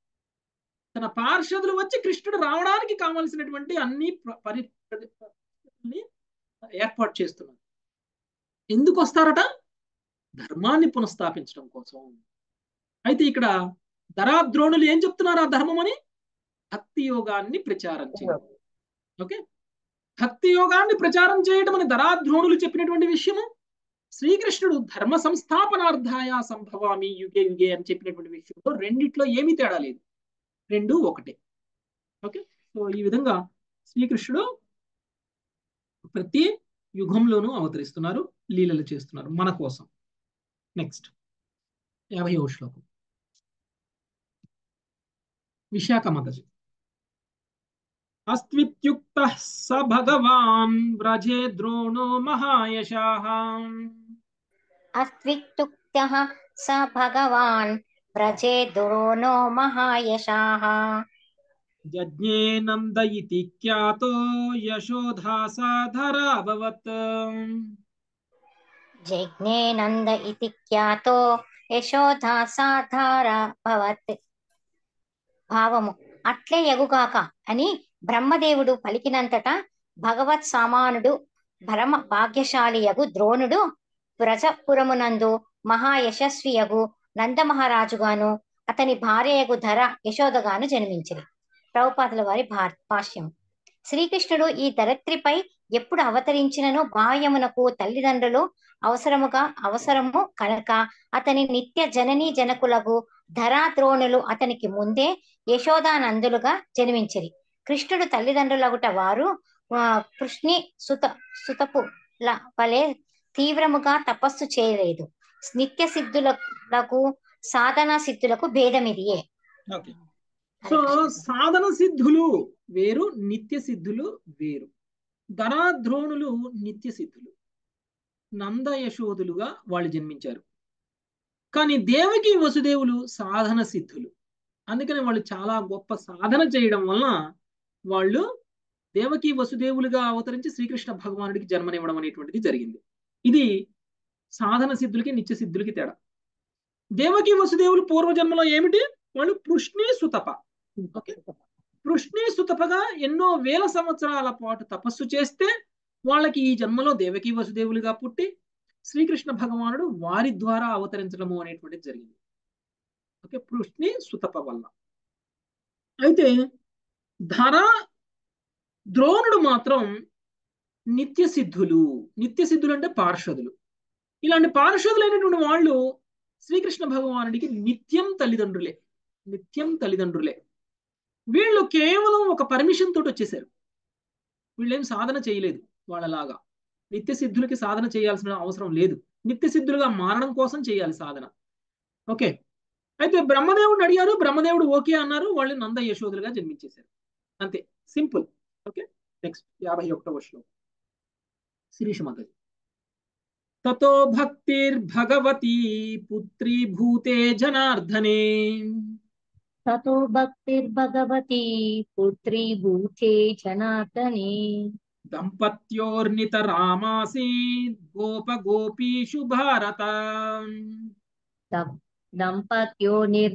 తన పార్షదులు వచ్చి కృష్ణుడు రావడానికి కావలసినటువంటి అన్ని ప్ర- పరి పరిస్థితుల్ని ఏర్పాటు చేస్తున్నారు ఎందుకు వస్తారట ధర్మాన్ని పునఃస్థాపించడం కోసం అయితే ఇక్కడ ధరాద్రోణులు ఏం చెప్తున్నారు ఆ ధర్మం అని భక్తి యోగాన్ని ప్రచారం చేయడం ఓకే భక్తి యోగాన్ని ప్రచారం చేయడం అని ధరాద్రోణులు చెప్పినటువంటి విషయము శ్రీకృష్ణుడు ధర్మ సంస్థాపనార్థాయ సంభవామి యుగే యుగే అని చెప్పినటువంటి విషయంలో రెండిట్లో ఏమీ తేడా లేదు రెండు ఒకటే ఓకే సో ఈ విధంగా శ్రీకృష్ణుడు ప్రతి యుగంలోనూ అవతరిస్తున్నారు లీలలు చేస్తున్నారు మన కోసం నెక్స్ట్ యాభై శ్లోకం విశాఖ మతజి అస్త్విత్యుక్త స భగవాన్ వ్రజే ద్రోణో మహాయశాః अस्त्विक्तुक्तः स भगवान् व्रजे द्रोणो महायशाः యజ్ఞే నంద ఇతి ఖ్యాతో యశోధాసాధరాభవత్ जज्ञे नन्द इति ख्यातो యశోదా సాధార భవత్ భావము అట్లే ఎగుగాక అని బ్రహ్మదేవుడు పలికినంతట భగవత్ సామానుడు పరమ భాగ్యశాలియగు ద్రోణుడు వ్రజపురమునందు మహాయశస్వియగు నందమహారాజుగాను అతని భార్యయగు ధర యశోదగాను జన్మించిరి ప్రభుపాదుల వారి భా- భాష్యం శ్రీకృష్ణుడు ఈ ధరిత్రిపై ఎప్పుడు అవతరించినను బాహ్యమునకు తల్లిదండ్రులు అవసరముగా అవసరము కనుక అతని నిత్య జననీ జనకులకు ధరాద్రోణులు అతనికి ముందే యశోదానందులుగా జన్మించిరి కృష్ణుడు తల్లిదండ్రులగుట వారు ఆ, కృష్ణి సుత సుతపు ల వలె తీవ్రముగా తపస్సు చేయలేదు నిత్య సిద్ధులకు సాధన సిద్ధులకు భేదమిదియే ఓకే సో సాధన సిద్ధులు వేరు నిత్య సిద్ధులు వేరు ధరాద్రోణులు నిత్య సిద్ధులు నంద యశోదులుగా వాళ్ళు జన్మించారు కానీ దేవకి వసుదేవులు సాధన సిద్ధులు అందుకని వాళ్ళు చాలా గొప్ప సాధన చేయడం వలన వాళ్ళు దేవకి వసుదేవులుగా అవతరించి శ్రీకృష్ణ భగవానుడికి జన్మనివ్వడం అనేటువంటిది జరిగింది ఇది సాధన సిద్ధులకి నిత్య సిద్ధులకి తేడా దేవకి వసుదేవులు పూర్వజన్మలో ఏమిటి వాళ్ళు పృష్ణి సుతప ఓకే పృష్ణి సుతపగా ఎన్నో వేల సంవత్సరాల పాటు తపస్సు చేస్తే వాళ్ళకి ఈ జన్మలో దేవకి వసుదేవులుగా పుట్టి శ్రీకృష్ణ భగవానుడు వారి ద్వారా అవతరించడము అనేటువంటిది జరిగింది ఓకే పృష్ణి సుతప వల్ల అయితే ధర ద్రోణుడు మాత్రం నిత్య సిద్ధులు నిత్య సిద్ధులు అంటే పార్షదులు ఇలాంటి పార్షదులైనటువంటి వాళ్ళు శ్రీకృష్ణ భగవానుడికి నిత్యం తల్లిదండ్రులే నిత్యం తల్లిదండ్రులే వీళ్ళు కేవలం ఒక పర్మిషన్ తోటి వచ్చేసారు వీళ్ళేం సాధన చేయలేదు వాళ్ళలాగా నిత్య సిద్ధులకి సాధన చేయాల్సిన అవసరం లేదు నిత్య సిద్ధులుగా మారడం కోసం చేయాలి సాధన ఓకే అయితే బ్రహ్మదేవుడిని అడిగారు బ్రహ్మదేవుడు ఓకే అన్నారు వాళ్ళు నంద యశోదులుగా జన్మించేశారు అంతే సింపుల్ ఓకే నెక్స్ట్ యాభై ఒకటవ శ్లోకం శిరీష మాతాజీ తతో భక్తిర్భగవతి పుత్రీ భూతే జనార్దనే తతో భక్తిర్భగవతి పుత్రీ భూతే జనార్దనే దంపత్యోర్నిత రామాసీద్ గోప గోపీషు భారత దంపత్యో నిర్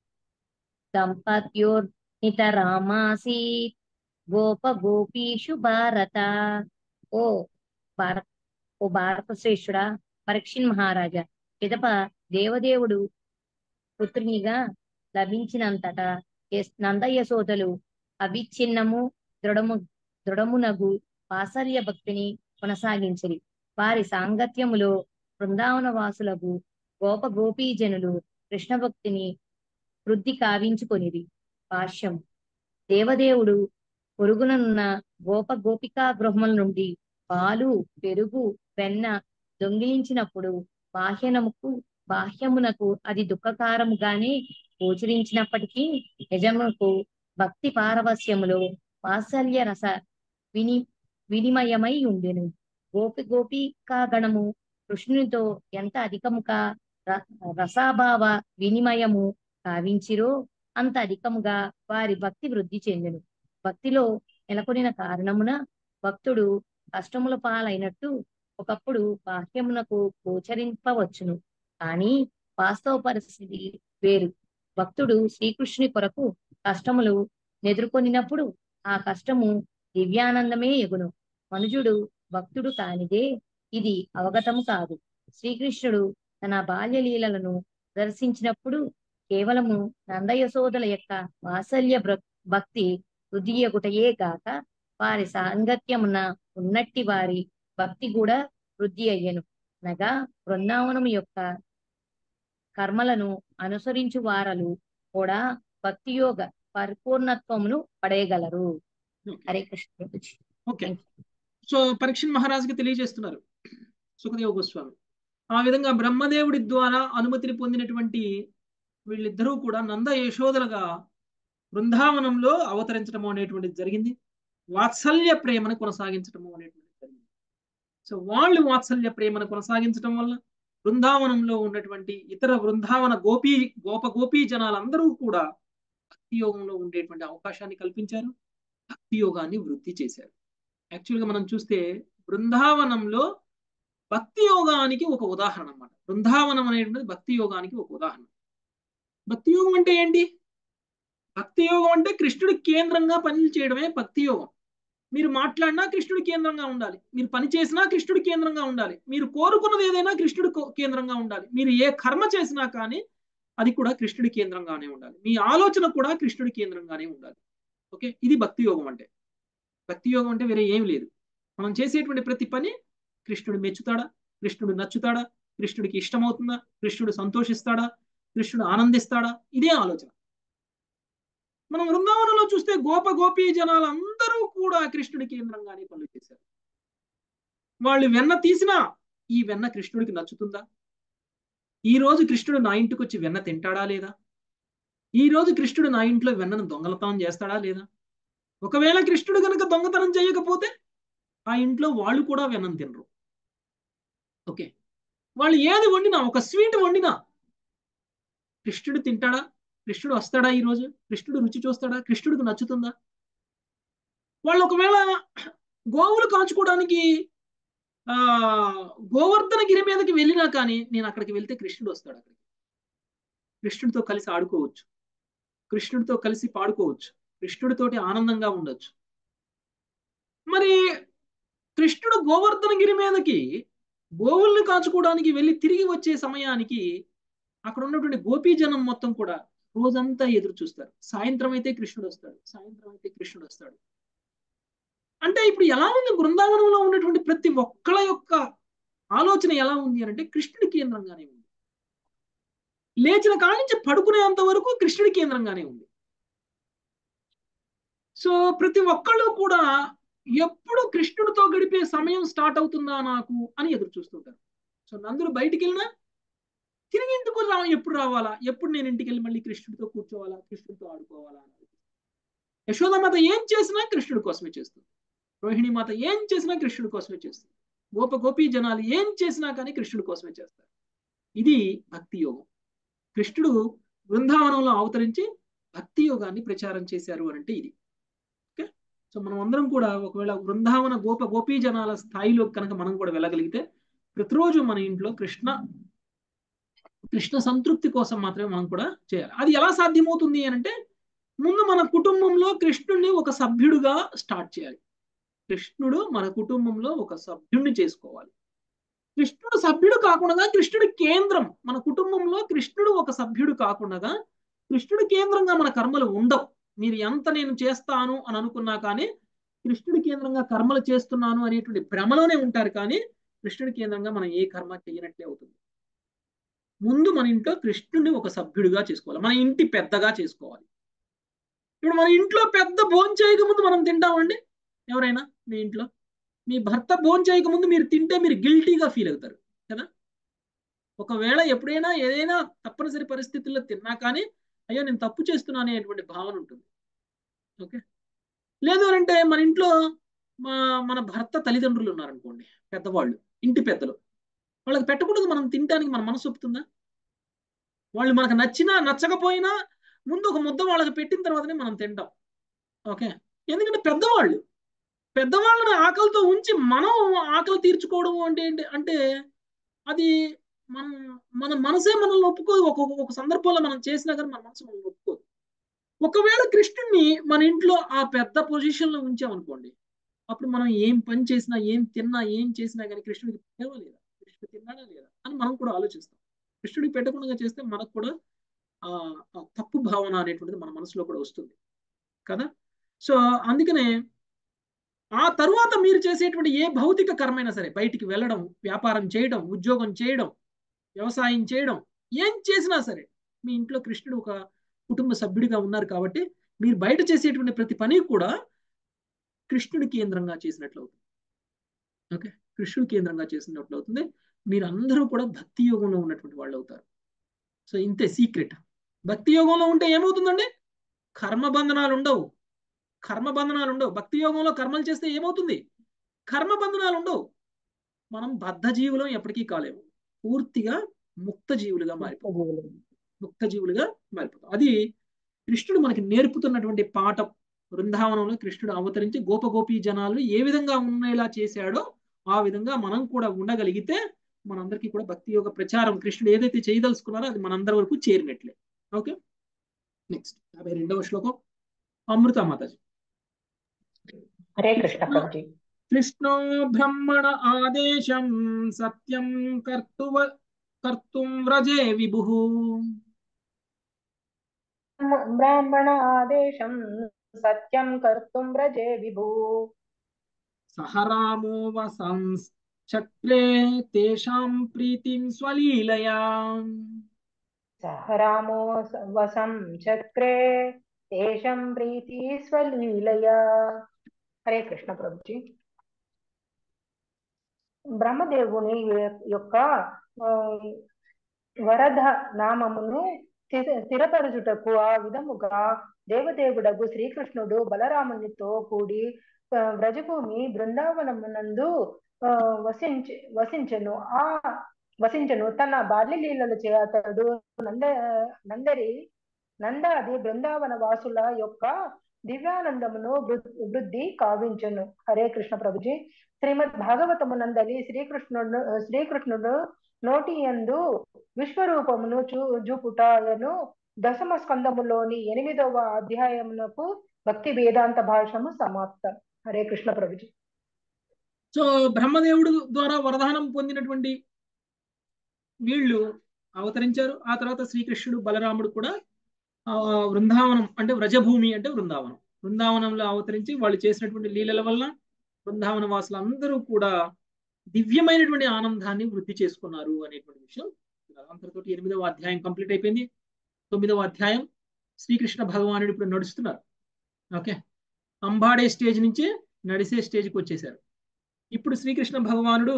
దంపత్యోర్నితరామాసీత్ గోప గోపీషు భారత ఓ భారత ఓ భారత శ్రేష్ఠుడా పరీక్షిన్ మహారాజా పిదప దేవదేవుడు పుత్రునిగా లభించినంతట యస్- నందయశోదలు అవిచ్ఛిన్నము దృఢము దృఢమునగు వాత్సల్య భక్తిని కొనసాగించిరి వారి సాంగత్యములో బృందావన వాసులకు గోప గోపీజనులు కృష్ణ భక్తిని వృద్ధి కావించుకొనిరి భాష్యం దేవదేవుడు పొరుగుననున్న గోప గోపికా గృహముల నుండి పాలు పెరుగు వెన్న దొంగిలించినప్పుడు బాహ్యనముకు బాహ్యమునకు అది దుఃఖకారముగానే గోచరించినప్పటికీ యజమునకు భక్తి పారవస్యములో వాత్సల్య రస విని వినిమయమై ఉండెను గోపి గోపికా గణము కృష్ణునితో ఎంత అధికముగా ర- రసాభావ వినిమయము కావించిరో అంత అధికముగా వారి భక్తి వృద్ధి చెందెను భక్తిలో నెలకొనిన కారణమున భక్తుడు కష్టముల పాలైనట్టు ఒకప్పుడు బాహ్యమునకు గోచరింపవచ్చును కానీ వాస్తవ పరిస్థితి వేరు భక్తుడు శ్రీకృష్ణుని కొరకు కష్టములు ఎదుర్కొనినప్పుడు ఆ కష్టము దివ్యానందమే ఎగును మనుజుడు భక్తుడు కానిదే ఇది అవగతము కాదు శ్రీకృష్ణుడు తన బాల్య లీలలను దర్శించినప్పుడు కేవలము నందయశోదల యొక్క వాత్సల్య భక్- భక్తి వృద్ధియగుటయే గాక వారి సాంగత్యమున ఉన్నట్టి వారి భక్తి కూడా వృద్ధి అయ్యను అనగా బృందావనము యొక్క కర్మలను అనుసరించు వారలు కూడా భక్తి యోగ పరిపూర్ణత్వమును పడేయగలరు హరే కృష్ణ ప్రభుజీ ఓకే Thank సో పరీక్షణ్ మహారాజుకి తెలియజేస్తున్నారు సుఖదేవ గోస్వామి ఆ విధంగా బ్రహ్మదేవుడి ద్వారా అనుమతిని పొందినటువంటి వీళ్ళిద్దరూ కూడా నంద యశోదలుగా బృందావనంలో అవతరించడం అనేటువంటిది జరిగింది వాత్సల్య ప్రేమను కొనసాగించడం అనేటువంటిది జరిగింది సో వాళ్ళు వాత్సల్య ప్రేమను కొనసాగించడం వల్ల బృందావనంలో ఉన్నటువంటి ఇతర బృందావన గోపీ గోప గోపీ జనాలందరూ కూడా భక్తి యోగంలో ఉండేటువంటి అవకాశాన్ని కల్పించారు భక్తి యోగాన్ని వృద్ధి చేశారు యాక్చువల్గా మనం చూస్తే బృందావనంలో భక్తి యోగానికి ఒక ఉదాహరణ అన్నమాట బృందావనం అనేటువంటిది భక్తి యోగానికి ఒక ఉదాహరణ భక్తి యోగం అంటే ఏంటి భక్తి యోగం అంటే కృష్ణుడి కేంద్రంగా పనులు చేయడమే భక్తి యోగం మీరు మాట్లాడినా కృష్ణుడి కేంద్రంగా ఉండాలి మీరు పని చేసినా కృష్ణుడి కేంద్రంగా ఉండాలి మీరు కోరుకున్నది ఏదైనా కృష్ణుడి కో- కేంద్రంగా ఉండాలి మీరు ఏ కర్మ చేసినా కానీ అది కూడా కృష్ణుడి కేంద్రంగానే ఉండాలి మీ ఆలోచన కూడా కృష్ణుడి కేంద్రంగానే ఉండాలి ఓకే ఇది భక్తి యోగం అంటే భక్తి యోగం అంటే వేరే ఏం లేదు మనం చేసేటువంటి ప్రతి పని కృష్ణుడు మెచ్చుతాడా కృష్ణుడు నచ్చుతాడా కృష్ణుడికి ఇష్టమవుతుందా కృష్ణుడు సంతోషిస్తాడా కృష్ణుడు ఆనందిస్తాడా ఇదే ఆలోచన మనం బృందావనంలో చూస్తే గోప గోపీ జనాలు అందరూ కూడా కృష్ణుడి కేంద్రంగానే పనులు చేశారు వాళ్ళు వెన్న తీసినా ఈ వెన్న కృష్ణుడికి నచ్చుతుందా ఈ రోజు కృష్ణుడు నా ఇంటికి వచ్చి వెన్న తింటాడా లేదా ఈ రోజు కృష్ణుడు నా ఇంట్లో వెన్నను దొంగలతనం చేస్తాడా లేదా ఒకవేళ కృష్ణుడు కనుక దొంగతనం చేయకపోతే ఆ ఇంట్లో వాళ్ళు కూడా వెన్నం తినరు ఓకే వాళ్ళు ఏది వండినా ఒక స్వీట్ వండినా కృష్ణుడు తింటాడా కృష్ణుడు వస్తాడా ఈ రోజు కృష్ణుడు రుచి చూస్తాడా కృష్ణుడికి నచ్చుతుందా వాళ్ళు ఒకవేళ గోవులు కాచుకోవడానికి ఆ గోవర్ధన గిరి మీదకి వెళ్ళినా కానీ నేను అక్కడికి వెళ్తే కృష్ణుడు వస్తాడు అక్కడికి కృష్ణుడితో కలిసి ఆడుకోవచ్చు కృష్ణుడితో కలిసి పాడుకోవచ్చు కృష్ణుడితోటి ఆనందంగా ఉండొచ్చు మరి కృష్ణుడు గోవర్ధన గిరి మీదకి గోవుల్ని కాచుకోవడానికి వెళ్ళి తిరిగి వచ్చే సమయానికి అక్కడ ఉన్నటువంటి గోపీజనం మొత్తం కూడా రోజంతా ఎదురు చూస్తారు సాయంత్రం అయితే కృష్ణుడు వస్తాడు సాయంత్రం అయితే కృష్ణుడు వస్తాడు అంటే ఇప్పుడు ఎలా ఉంది బృందావనంలో ఉన్నటువంటి ప్రతి ఒక్కళ్ళ యొక్క ఆలోచన ఎలా ఉంది అని అంటే కృష్ణుడి కేంద్రంగానే ఉంది లేచిన కాడి నుంచి పడుకునేంత వరకు కృష్ణుడి కేంద్రంగానే ఉంది సో ప్రతి ఒక్కళ్ళు కూడా ఎప్పుడు కృష్ణుడితో గడిపే సమయం స్టార్ట్ అవుతుందా నాకు అని ఎదురు చూస్తుంటారు సో నందులు బయటికి వెళ్ళినా తిరిగి ఇంటికి రా ఎప్పుడు రావాలా ఎప్పుడు నేను ఇంటికి వెళ్ళి మళ్ళీ కృష్ణుడితో కూర్చోవాలా కృష్ణుడితో ఆడుకోవాలా అని యశోదమాత ఏం చేసినా కృష్ణుడి కోసమే చేస్తుంది రోహిణి మాత ఏం చేసినా కృష్ణుడి కోసమే చేస్తుంది గోప గోపీ జనాలు ఏం చేసినా కానీ కృష్ణుడి కోసమే చేస్తారు ఇది భక్తి యోగం కృష్ణుడు బృందావనంలో అవతరించి భక్తి యోగాన్ని ప్రచారం చేశారు అని అంటే ఇది ఓకే సో మనం అందరం కూడా ఒకవేళ బృందావన గోప గోపీ జనాల స్థాయిలో కనుక మనం కూడా వెళ్ళగలిగితే ప్రతిరోజు మన ఇంట్లో కృష్ణ కృష్ణ సంతృప్తి కోసం మాత్రమే మనం కూడా చేయాలి అది ఎలా సాధ్యమవుతుంది అని అంటే ముందు మన కుటుంబంలో కృష్ణుడిని ఒక సభ్యుడుగా స్టార్ట్ చేయాలి కృష్ణుడు మన కుటుంబంలో ఒక సభ్యుడిని చేసుకోవాలి కృష్ణుడు సభ్యుడు కాకుండా కృష్ణుడి కేంద్రం మన కుటుంబంలో కృష్ణుడు ఒక సభ్యుడు కాకుండా కృష్ణుడి కేంద్రంగా మన కర్మలు ఉండవు మీరు ఎంత నేను చేస్తాను అని అనుకున్నా కానీ కృష్ణుడి కేంద్రంగా కర్మలు చేస్తున్నాను అనేటువంటి భ్రమలోనే ఉంటారు కానీ కృష్ణుడి కేంద్రంగా మనం ఏ కర్మ చేయనట్లే అవుతుంది ముందు మన ఇంట్లో కృష్ణుడిని ఒక సభ్యుడిగా చేసుకోవాలి మన ఇంటి పెద్దగా చేసుకోవాలి ఇప్పుడు మన ఇంట్లో పెద్ద భోజనం చేయక ముందు మనం తింటామండి ఎవరైనా మీ ఇంట్లో మీ భర్త భోజనం చేయక ముందు మీరు తింటే మీరు గిల్టీగా ఫీల్ అవుతారు కదా ఒకవేళ ఎప్పుడైనా ఏదైనా తప్పనిసరి పరిస్థితుల్లో తిన్నా కానీ అయ్యో నేను తప్పు చేస్తున్నా అనేటువంటి భావన ఉంటుంది ఓకే లేదు అంటే మన ఇంట్లో మా మన భర్త తల్లిదండ్రులు ఉన్నారనుకోండి పెద్దవాళ్ళు ఇంటి పెద్దలు వాళ్ళకి పెట్టకూడదు మనం తినడానికి మన మనసు ఒప్పుతుందా వాళ్ళు మనకు నచ్చినా నచ్చకపోయినా ముందు ఒక ముద్ద వాళ్ళకి పెట్టిన తర్వాతనే మనం తింటాం ఓకే ఎందుకంటే పెద్దవాళ్ళు పెద్దవాళ్ళని ఆకలితో ఉంచి మనం ఆకలి తీర్చుకోవడం అంటే ఏంటి అంటే అది మనం మన మనసే మనల్ని ఒప్పుకోదు ఒక ఒక సందర్భంలో మనం చేసినా కానీ మన మనసు మనల్ని ఒప్పుకోదు ఒకవేళ కృష్ణుడిని మన ఇంట్లో ఆ పెద్ద పొజిషన్లో ఉంచామనుకోండి అప్పుడు మనం ఏం పని చేసినా ఏం తిన్నా ఏం చేసినా కానీ కృష్ణుడికి పెట్టావా లేదా కృష్ణుడు తిన్నాడా లేదా అని మనం కూడా ఆలోచిస్తాం కృష్ణుడికి పెట్టకుండా చేస్తే మనకు కూడా ఆ తప్పు భావన అనేటువంటిది మన మనసులో కూడా వస్తుంది కదా సో అందుకనే ఆ తరువాత మీరు చేసేటువంటి ఏ భౌతిక కర్మైనా సరే బయటికి వెళ్ళడం వ్యాపారం చేయడం ఉద్యోగం చేయడం వ్యవసాయం చేయడం ఏం చేసినా సరే మీ ఇంట్లో కృష్ణుడు ఒక కుటుంబ సభ్యుడిగా ఉన్నారు కాబట్టి మీరు బయట చేసేటువంటి ప్రతి పని కూడా కృష్ణుడి కేంద్రంగా చేసినట్లు అవుతుంది ఓకే కృష్ణుడి కేంద్రంగా చేసినట్లు అవుతుంది మీరు అందరూ కూడా భక్తి యోగంలో ఉన్నటువంటి వాళ్ళు అవుతారు సో ఇంతే సీక్రెట్ భక్తి యోగంలో ఉంటే ఏమవుతుందండి కర్మబంధనాలు ఉండవు కర్మబంధనాలు ఉండవు భక్తి యోగంలో కర్మలు చేస్తే ఏమవుతుంది కర్మబంధనాలు ఉండవు మనం బద్ధ జీవులం ఎప్పటికీ కాలేము పూర్తిగా ముక్త జీవులుగా మారిపోతాం ముక్త జీవులుగా మారిపోతాం అది కృష్ణుడు మనకి నేర్పుతున్నటువంటి పాఠం బృందావనంలో కృష్ణుడు అవతరించి గోపగోపీ జనాలు ఏ విధంగా ఉండేలా చేశాడో ఆ విధంగా మనం కూడా ఉండగలిగితే మనందరికీ కూడా భక్తి యోగ ప్రచారం కృష్ణుడు ఏదైతే చేయదలుచుకున్నారో అది మనందరి వరకు చేరినట్లే ఓకే నెక్స్ట్ యాభై రెండవ శ్లోకం అమృత మాతాజీ హరే కృష్ణ ప్రభుజీ కృష్ణో బ్రహ్మణ ఆదేశం సత్యం కర్తువ కర్తుం వ్రజే విభు బ్రాహ్మణ ఆదేశం సత్యం కర్తుం వ్రజే విభు సహ రామో వసంశ్చక్రే తేషాం ప్రీతిం స్వలీలయా సహ రామో వసం చక్రే తేషం ప్రీతి స్వలీలయా హరే కృష్ణ ప్రభుజీ బ్రహ్మదేవుని యొక్క ఆ, వరద నామమును స్థిర- స్థిరపరచుటకు ఆ విధముగా దేవదేవుడగు శ్రీకృష్ణుడు బలరామునితో కూడి ఆ, వ్రజభూమి బృందావనమునందు ఆ, వసించి వసించెను ఆ వసించెను తన బాల్య లీలల చే అతడు నంద నందరి నందాది బృందావన వాసుల యొక్క దివ్యానందమును వృ- వృద్ధి కావించెను హరే కృష్ణ ప్రభుజీ శ్రీమద్ భాగవతము నందలి శ్రీకృష్ణుడు శ్రీకృష్ణుడు నోటి యందు విశ్వరూపమును చూ చూపుటను దశమ స్కందములోని ఎనిమిదవ అధ్యాయమునకు భక్తి వేదాంత భాషము సమాప్తం హరే కృష్ణ ప్రభుజీ సో బ్రహ్మదేవుడు ద్వారా వరదానం పొందినటువంటి వీళ్ళు అవతరించారు ఆ తర్వాత శ్రీకృష్ణుడు బలరాముడు కూడా ఆ బృందావనం అంటే వ్రజభూమి అంటే బృందావనం బృందావనంలో అవతరించి వాళ్ళు చేసినటువంటి లీలల వల్ల బృందావన వాసులు అందరూ కూడా దివ్యమైనటువంటి ఆనందాన్ని వృద్ధి చేసుకున్నారు అనేటువంటి విషయం అంతటితో ఎనిమిదవ అధ్యాయం కంప్లీట్ అయిపోయింది తొమ్మిదవ అధ్యాయం శ్రీకృష్ణ భగవానుడు ఇప్పుడు నడుస్తున్నారు ఓకే అంబాడే స్టేజ్ నుంచి నడిసే స్టేజ్కి వచ్చేసారు ఇప్పుడు శ్రీకృష్ణ భగవానుడు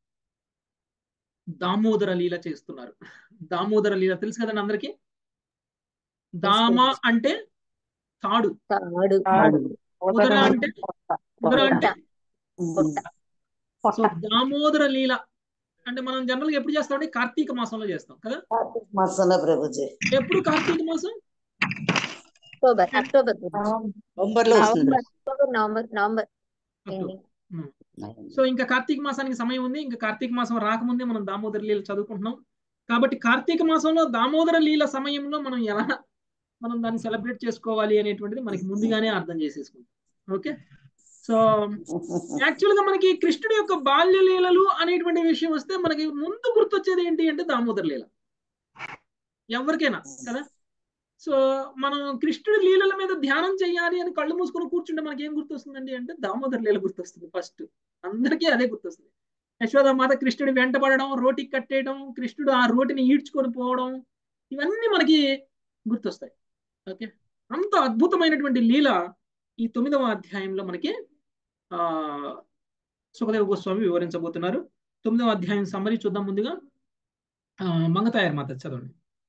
దామోదర లీల చేస్తున్నారు దామోదర లీల తెలుసు కదండి అందరికి దామ అంటే తాడు తాడు ఉదర అంటే ఉదర అంటే పొట్ట సో దామోదర లీల అంటే మనం జనరల్ గా ఎప్పుడు చేస్తామంటే కార్తీక మాసంలో చేస్తాం కదా మసల ప్రభుజీ ఎప్పుడు కార్తీక మాసం అక్టోబర్ అక్టోబర్ నవంబర్ లో వస్తుంది November October November November October. Um. So ఇంకా కార్తీక మాసానికి సమయం ఉంది ఇంకా కార్తీక మాసం రాకముందే మనం దామోదర లీల చదువుకుంటున్నాం కాబట్టి కార్తీక మాసంలో దామోదర లీల సమయంలో మనం ఎలా మనం దాన్ని సెలబ్రేట్ చేసుకోవాలి అనేటువంటిది మనకి ముందుగానే అర్థం చేసేసుకుంటాం ఓకే సో యాక్చువల్ గా మనకి కృష్ణుడి యొక్క బాల్య లీలలు అనేటువంటి విషయం వస్తే మనకి ముందు గుర్తొచ్చేది ఏంటి అంటే దామోదర లీల ఎవరికైనా కదా సో మనం కృష్ణుడి లీలల మీద ధ్యానం చేయాలి అని కళ్ళు మూసుకొని కూర్చుంటే మనకి ఏం గుర్తొస్తుందండి అంటే దామోదర లీల గుర్తొస్తుంది ఫస్ట్ అందరికీ అదే గుర్తొస్తుంది యశోదామాత కృష్ణుడి వెంటబడడం రోటికి కట్టేయడం కృష్ణుడు ఆ రోటిని ఈడ్చుకొని పోవడం ఇవన్నీ మనకి గుర్తొస్తాయి ఓకే అంత అద్భుతమైనటువంటి లీల ఈ తొమ్మిదవ అధ్యాయంలో మనకి ఆ సుఖదేవ గోస్వామి వివరించబోతున్నారు తొమ్మిదవ అధ్యాయం సమ్మరి చూద్దాం ముందుగా ఆ, మంగతాయర్ మాత చదవండి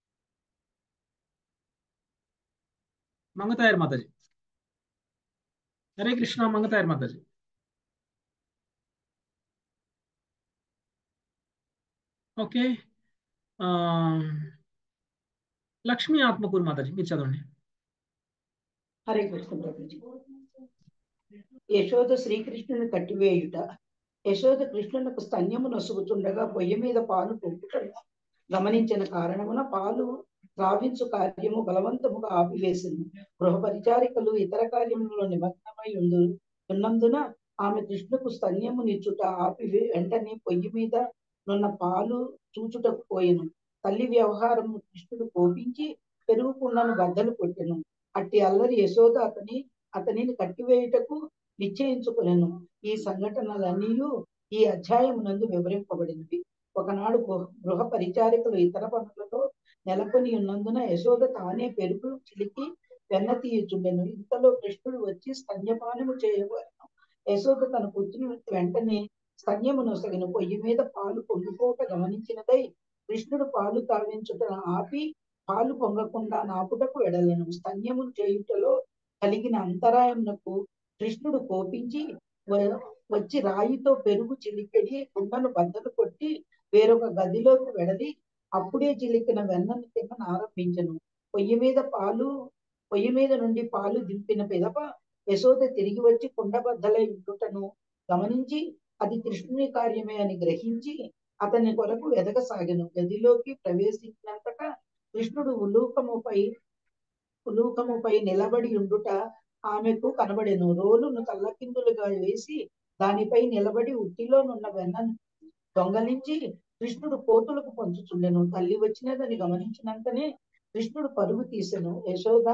మంగతాయర్ మాతాజీ హరే కృష్ణ మంగతాయర్ మాతాజీ ఓకే ఆ, లక్ష్మీ ఆత్మకూరు మాతాజీ మీరు చదవండి హరే కృష్ణ ప్రభుజీ యశోద శ్రీకృష్ణుని కట్టివేయుట యశోద కృష్ణునకు స్తన్యము నొసుగుతుండగా పొయ్యి మీద పాలు పొంగుటను గమనించిన కారణమున పాలు త్రావించు కార్యము బలవంతముగా ఆపివేసింది గృహ పరిచారికలు ఇతర కార్యములలో నిమగ్నమై ఉండు ఉన్నందున ఆమె కృష్ణుకు స్తన్యము నిచ్చుట ఆపి వెంటనే పొయ్యి మీద నున్న పాలు చూచుటకు పోయెను తల్లి వ్యవహారము కృష్ణుడు కోపించి పెరుగు కుండను బద్దలు కొట్టెను అట్టి అల్లరి యశోద అతని అతనిని కట్టివేయుటకు నిశ్చయించుకునేను ఈ సంఘటనలన్నీ ఈ అధ్యాయమునందు వివరింపబడినవి ఒకనాడు గృహ- గృహ పరిచారికలు ఇతర పనులలో నెలకొని ఉన్నందున యశోద తానే పెరుగు చిలికి వెన్న తీయుచుండెను ఇంతలో కృష్ణుడు వచ్చి స్తన్యపానము చేయబోయాను యశోద తన పుత్రుని వెంటనే స్తన్యమునొసగిన పొయ్యి మీద పాలు పొంగిపోక గమనించినదై కృష్ణుడు పాలు తావించుట ఆపి పాలు పొంగకుండా నాపుటకు వెడలను స్తన్యమును చేయుటలో కలిగిన అంతరాయమునకు కృష్ణుడు కోపించి వ- వచ్చి రాయితో పెరుగు చిలికెడి కుండను బద్దలు కొట్టి వేరొక గదిలోకి వెడలి అప్పుడే చిలికిన వెన్నను తిన్న ఆరంభించను పొయ్యి మీద పాలు పొయ్యి మీద నుండి పాలు దింపిన పిదప యశోద తిరిగి వచ్చి కుండ బద్దలై ఉండుటను గమనించి అది కృష్ణుని కార్యమే అని గ్రహించి అతని కొరకు వెదకసాగెను గదిలోకి ప్రవేశించినంతటా కృష్ణుడు ఉలూకముపై ఉలూకముపై నిలబడి ఉండుట ఆమెకు కనబడెను రోలును తల్లకిందులుగా వేసి దానిపై నిలబడి ఉట్టిలోనున్న వెన్నను దొంగలించి కృష్ణుడు కోతులకు పంచుచుండెను తల్లి వచ్చినదని గమనించినంతనే కృష్ణుడు పరుగు తీసెను యశోద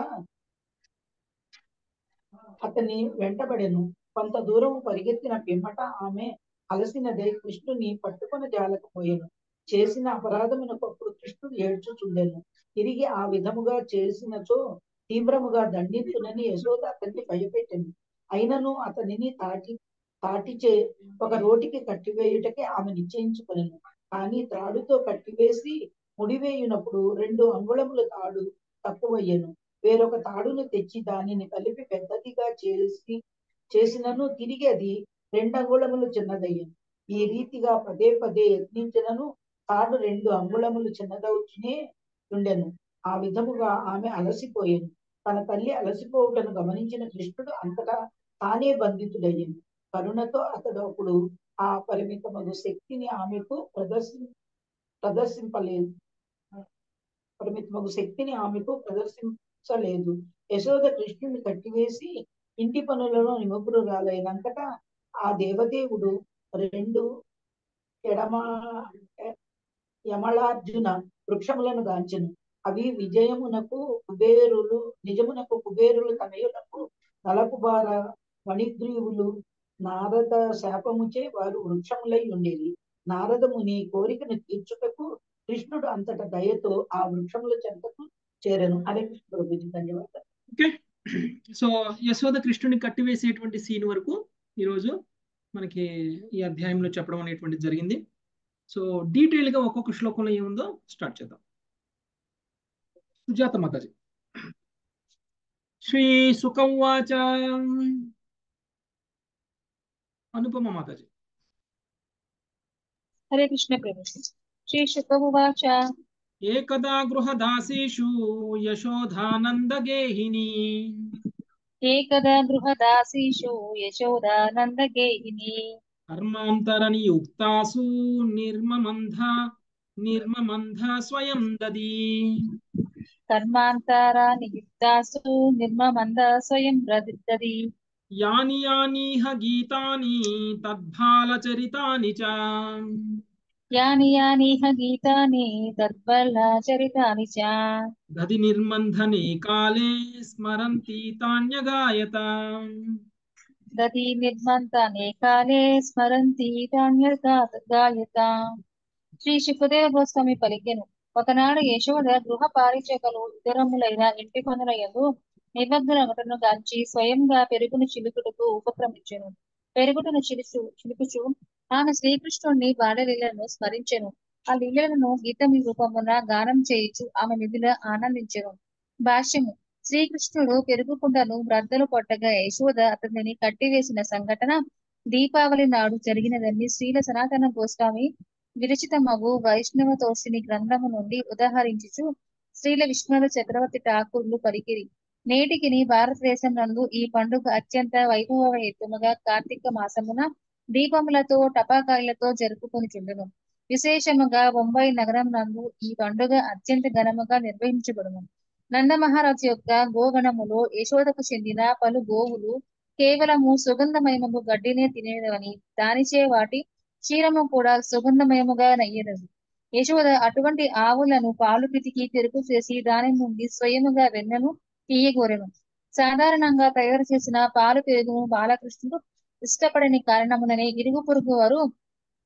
అతని వెంటబడెను కొంత దూరం పరిగెత్తిన పిమ్మట ఆమె అలసినదై కృష్ణుని పట్టుకొని జాలకపోయెను చేసిన అపరాధమునకు అప్పుడు కృష్ణుడు ఏడ్చుచుండెను తిరిగి ఆ విధముగా చేసినచో తీవ్రముగా దండించునని యశోద అతన్ని భయపెట్టెను అయినను అతనిని తాటి తాటిచే ఒక రోటికి కట్టివేయుటకే ఆమె నిశ్చయించుకొనెను కానీ త్రాడుతో కట్టివేసి ముడివేయునప్పుడు రెండు అంగుళముల తాడు తక్కువయ్యెను వేరొక తాడును తెచ్చి దానిని కలిపి పెద్దదిగా చేసి చేసినను తిరిగి అది రెండు అంగుళములు చిన్నదయ్యను ఈ రీతిగా పదే పదే యత్నించినను తాడు రెండు అంగుళములు చిన్నదవుతూనే ఉండెను ఆ విధముగా ఆమె అలసిపోయాను తన తల్లి అలసిపోవుటను గమనించిన కృష్ణుడు అంతటా తానే బంధితుడయ్యింది కరుణతో అతడు అప్పుడు ఆ పరిమితమగు శక్తిని ఆమెకు ప్రదర్శి ప్రదర్శింపలేదు పరిమితమగు శక్తిని ఆమెకు ప్రదర్శించలేదు యశోద కృష్ణుని కట్టివేసి ఇంటి పనులలో నిమగ్నురాలైనంతటా ఆ దేవదేవుడు రెండు ఎడమ యమళార్జున వృక్షములను గాంచెను అవి విజయమునకు కుబేరులు నిజమునకు కుబేరులు తనయులకు నలకుబార మణిగ్రీవులు నారద శాపముచే వారు వృక్షములై ఉండేది నారద ముని కోరికను తీర్చుటకు కృష్ణుడు అంతట దయతో ఆ వృక్షముల చెంతకు చేరను హరే కృష్ణ ప్రభుజీ ధన్యవాదాలు ఓకే సో యశోద కృష్ణుని కట్టివేసేటువంటి సీన్ వరకు ఈరోజు మనకి ఈ అధ్యాయంలో చెప్పడం అనేటువంటిది జరిగింది సో డీటెయిల్ గా ఒక్కొక్క శ్లోకంలో ఏముందో స్టార్ట్ చేద్దాం సుజాత మాతాజీ శ్రీ సుఖవాచ అనుపమ మాతాజీ హరే కృష్ణ ప్రభు శ్రీ శుకమువాచ ఏకదా గృహదాసీషు యశోధానందగేహిని ఏకదా గృహదాసీషు యశోదానందగేహిని కర్మాంతరనియుక్తాసు నిర్మమంధ నిర్మమంధ స్వయం దది కర్మాంతరా నియుక్తాసు నిర్మమంద స్వయం ప్రదిద్దది యాని యానీహ గీతాని తద్భాలచరితాని చ యాని యానిహ గీతాని తద్బల చరితాని చ దది నిర్మంధనే కాలే స్మరంతి తాన్యగాయత దది నిర్మంతానే కాలే స్మరంతి గాయత శ్రీ శుకదేవ గోస్వామి పలికెను ఒకనాడు యశోద గృహ పారిచకలు ఇతరములైన ఇంటి పనుల యందు నిమగ్నగటను గాంచి స్వయంగా పెరుగును చిలుకుటకు ఉపక్రమించెను పెరుగుటను చిలుచు చిలుపుచు ఆమె శ్రీకృష్ణుడిని బాలలీలను స్మరించెను ఆ లీలలను గీతమి రూపమున గానం చేయుచు ఆమె నిధుల ఆనందించెను భాష్యము శ్రీకృష్ణుడు పెరుగుకుండను బ్రద్దలు కొట్టగా యశోద అతనిని కట్టివేసిన సంఘటన దీపావళి నాడు జరిగినదని శ్రీల సనాతన గోస్వామి విరచితమగు వైష్ణవ తోషిని గ్రంథము నుండి ఉదాహరించుచు శ్రీల విష్ణువుల చక్రవర్తి ఠాకూర్లు పలికిరి నేటికిని భారతదేశం నందు ఈ పండుగ అత్యంత వైభవయుతముగా కార్తీక మాసమున దీపములతో టపాకాయలతో జరుపుకొనిచుండును విశేషముగా బొంబాయి నగరం నందు ఈ పండుగ అత్యంత ఘనముగా నిర్వహించబడును నంద మహారాజు యొక్క గోగణములో యశోదకు చెందిన పలు గోవులు కేవలము సుగంధమయము గడ్డినే తినేదవని దానిచే వాటి క్షీరము కూడా సుగంధమయముగా నయ్యేదది యశోద అటువంటి ఆవులను పాలు పితికి తెరుకు చేసి దాని నుండి స్వయముగా వెన్నను తీయగోరెను సాధారణంగా తయారు చేసిన పాలు పెరుగును బాలకృష్ణుడు ఇష్టపడని కారణముననే ఇరుగు పొరుగు వారు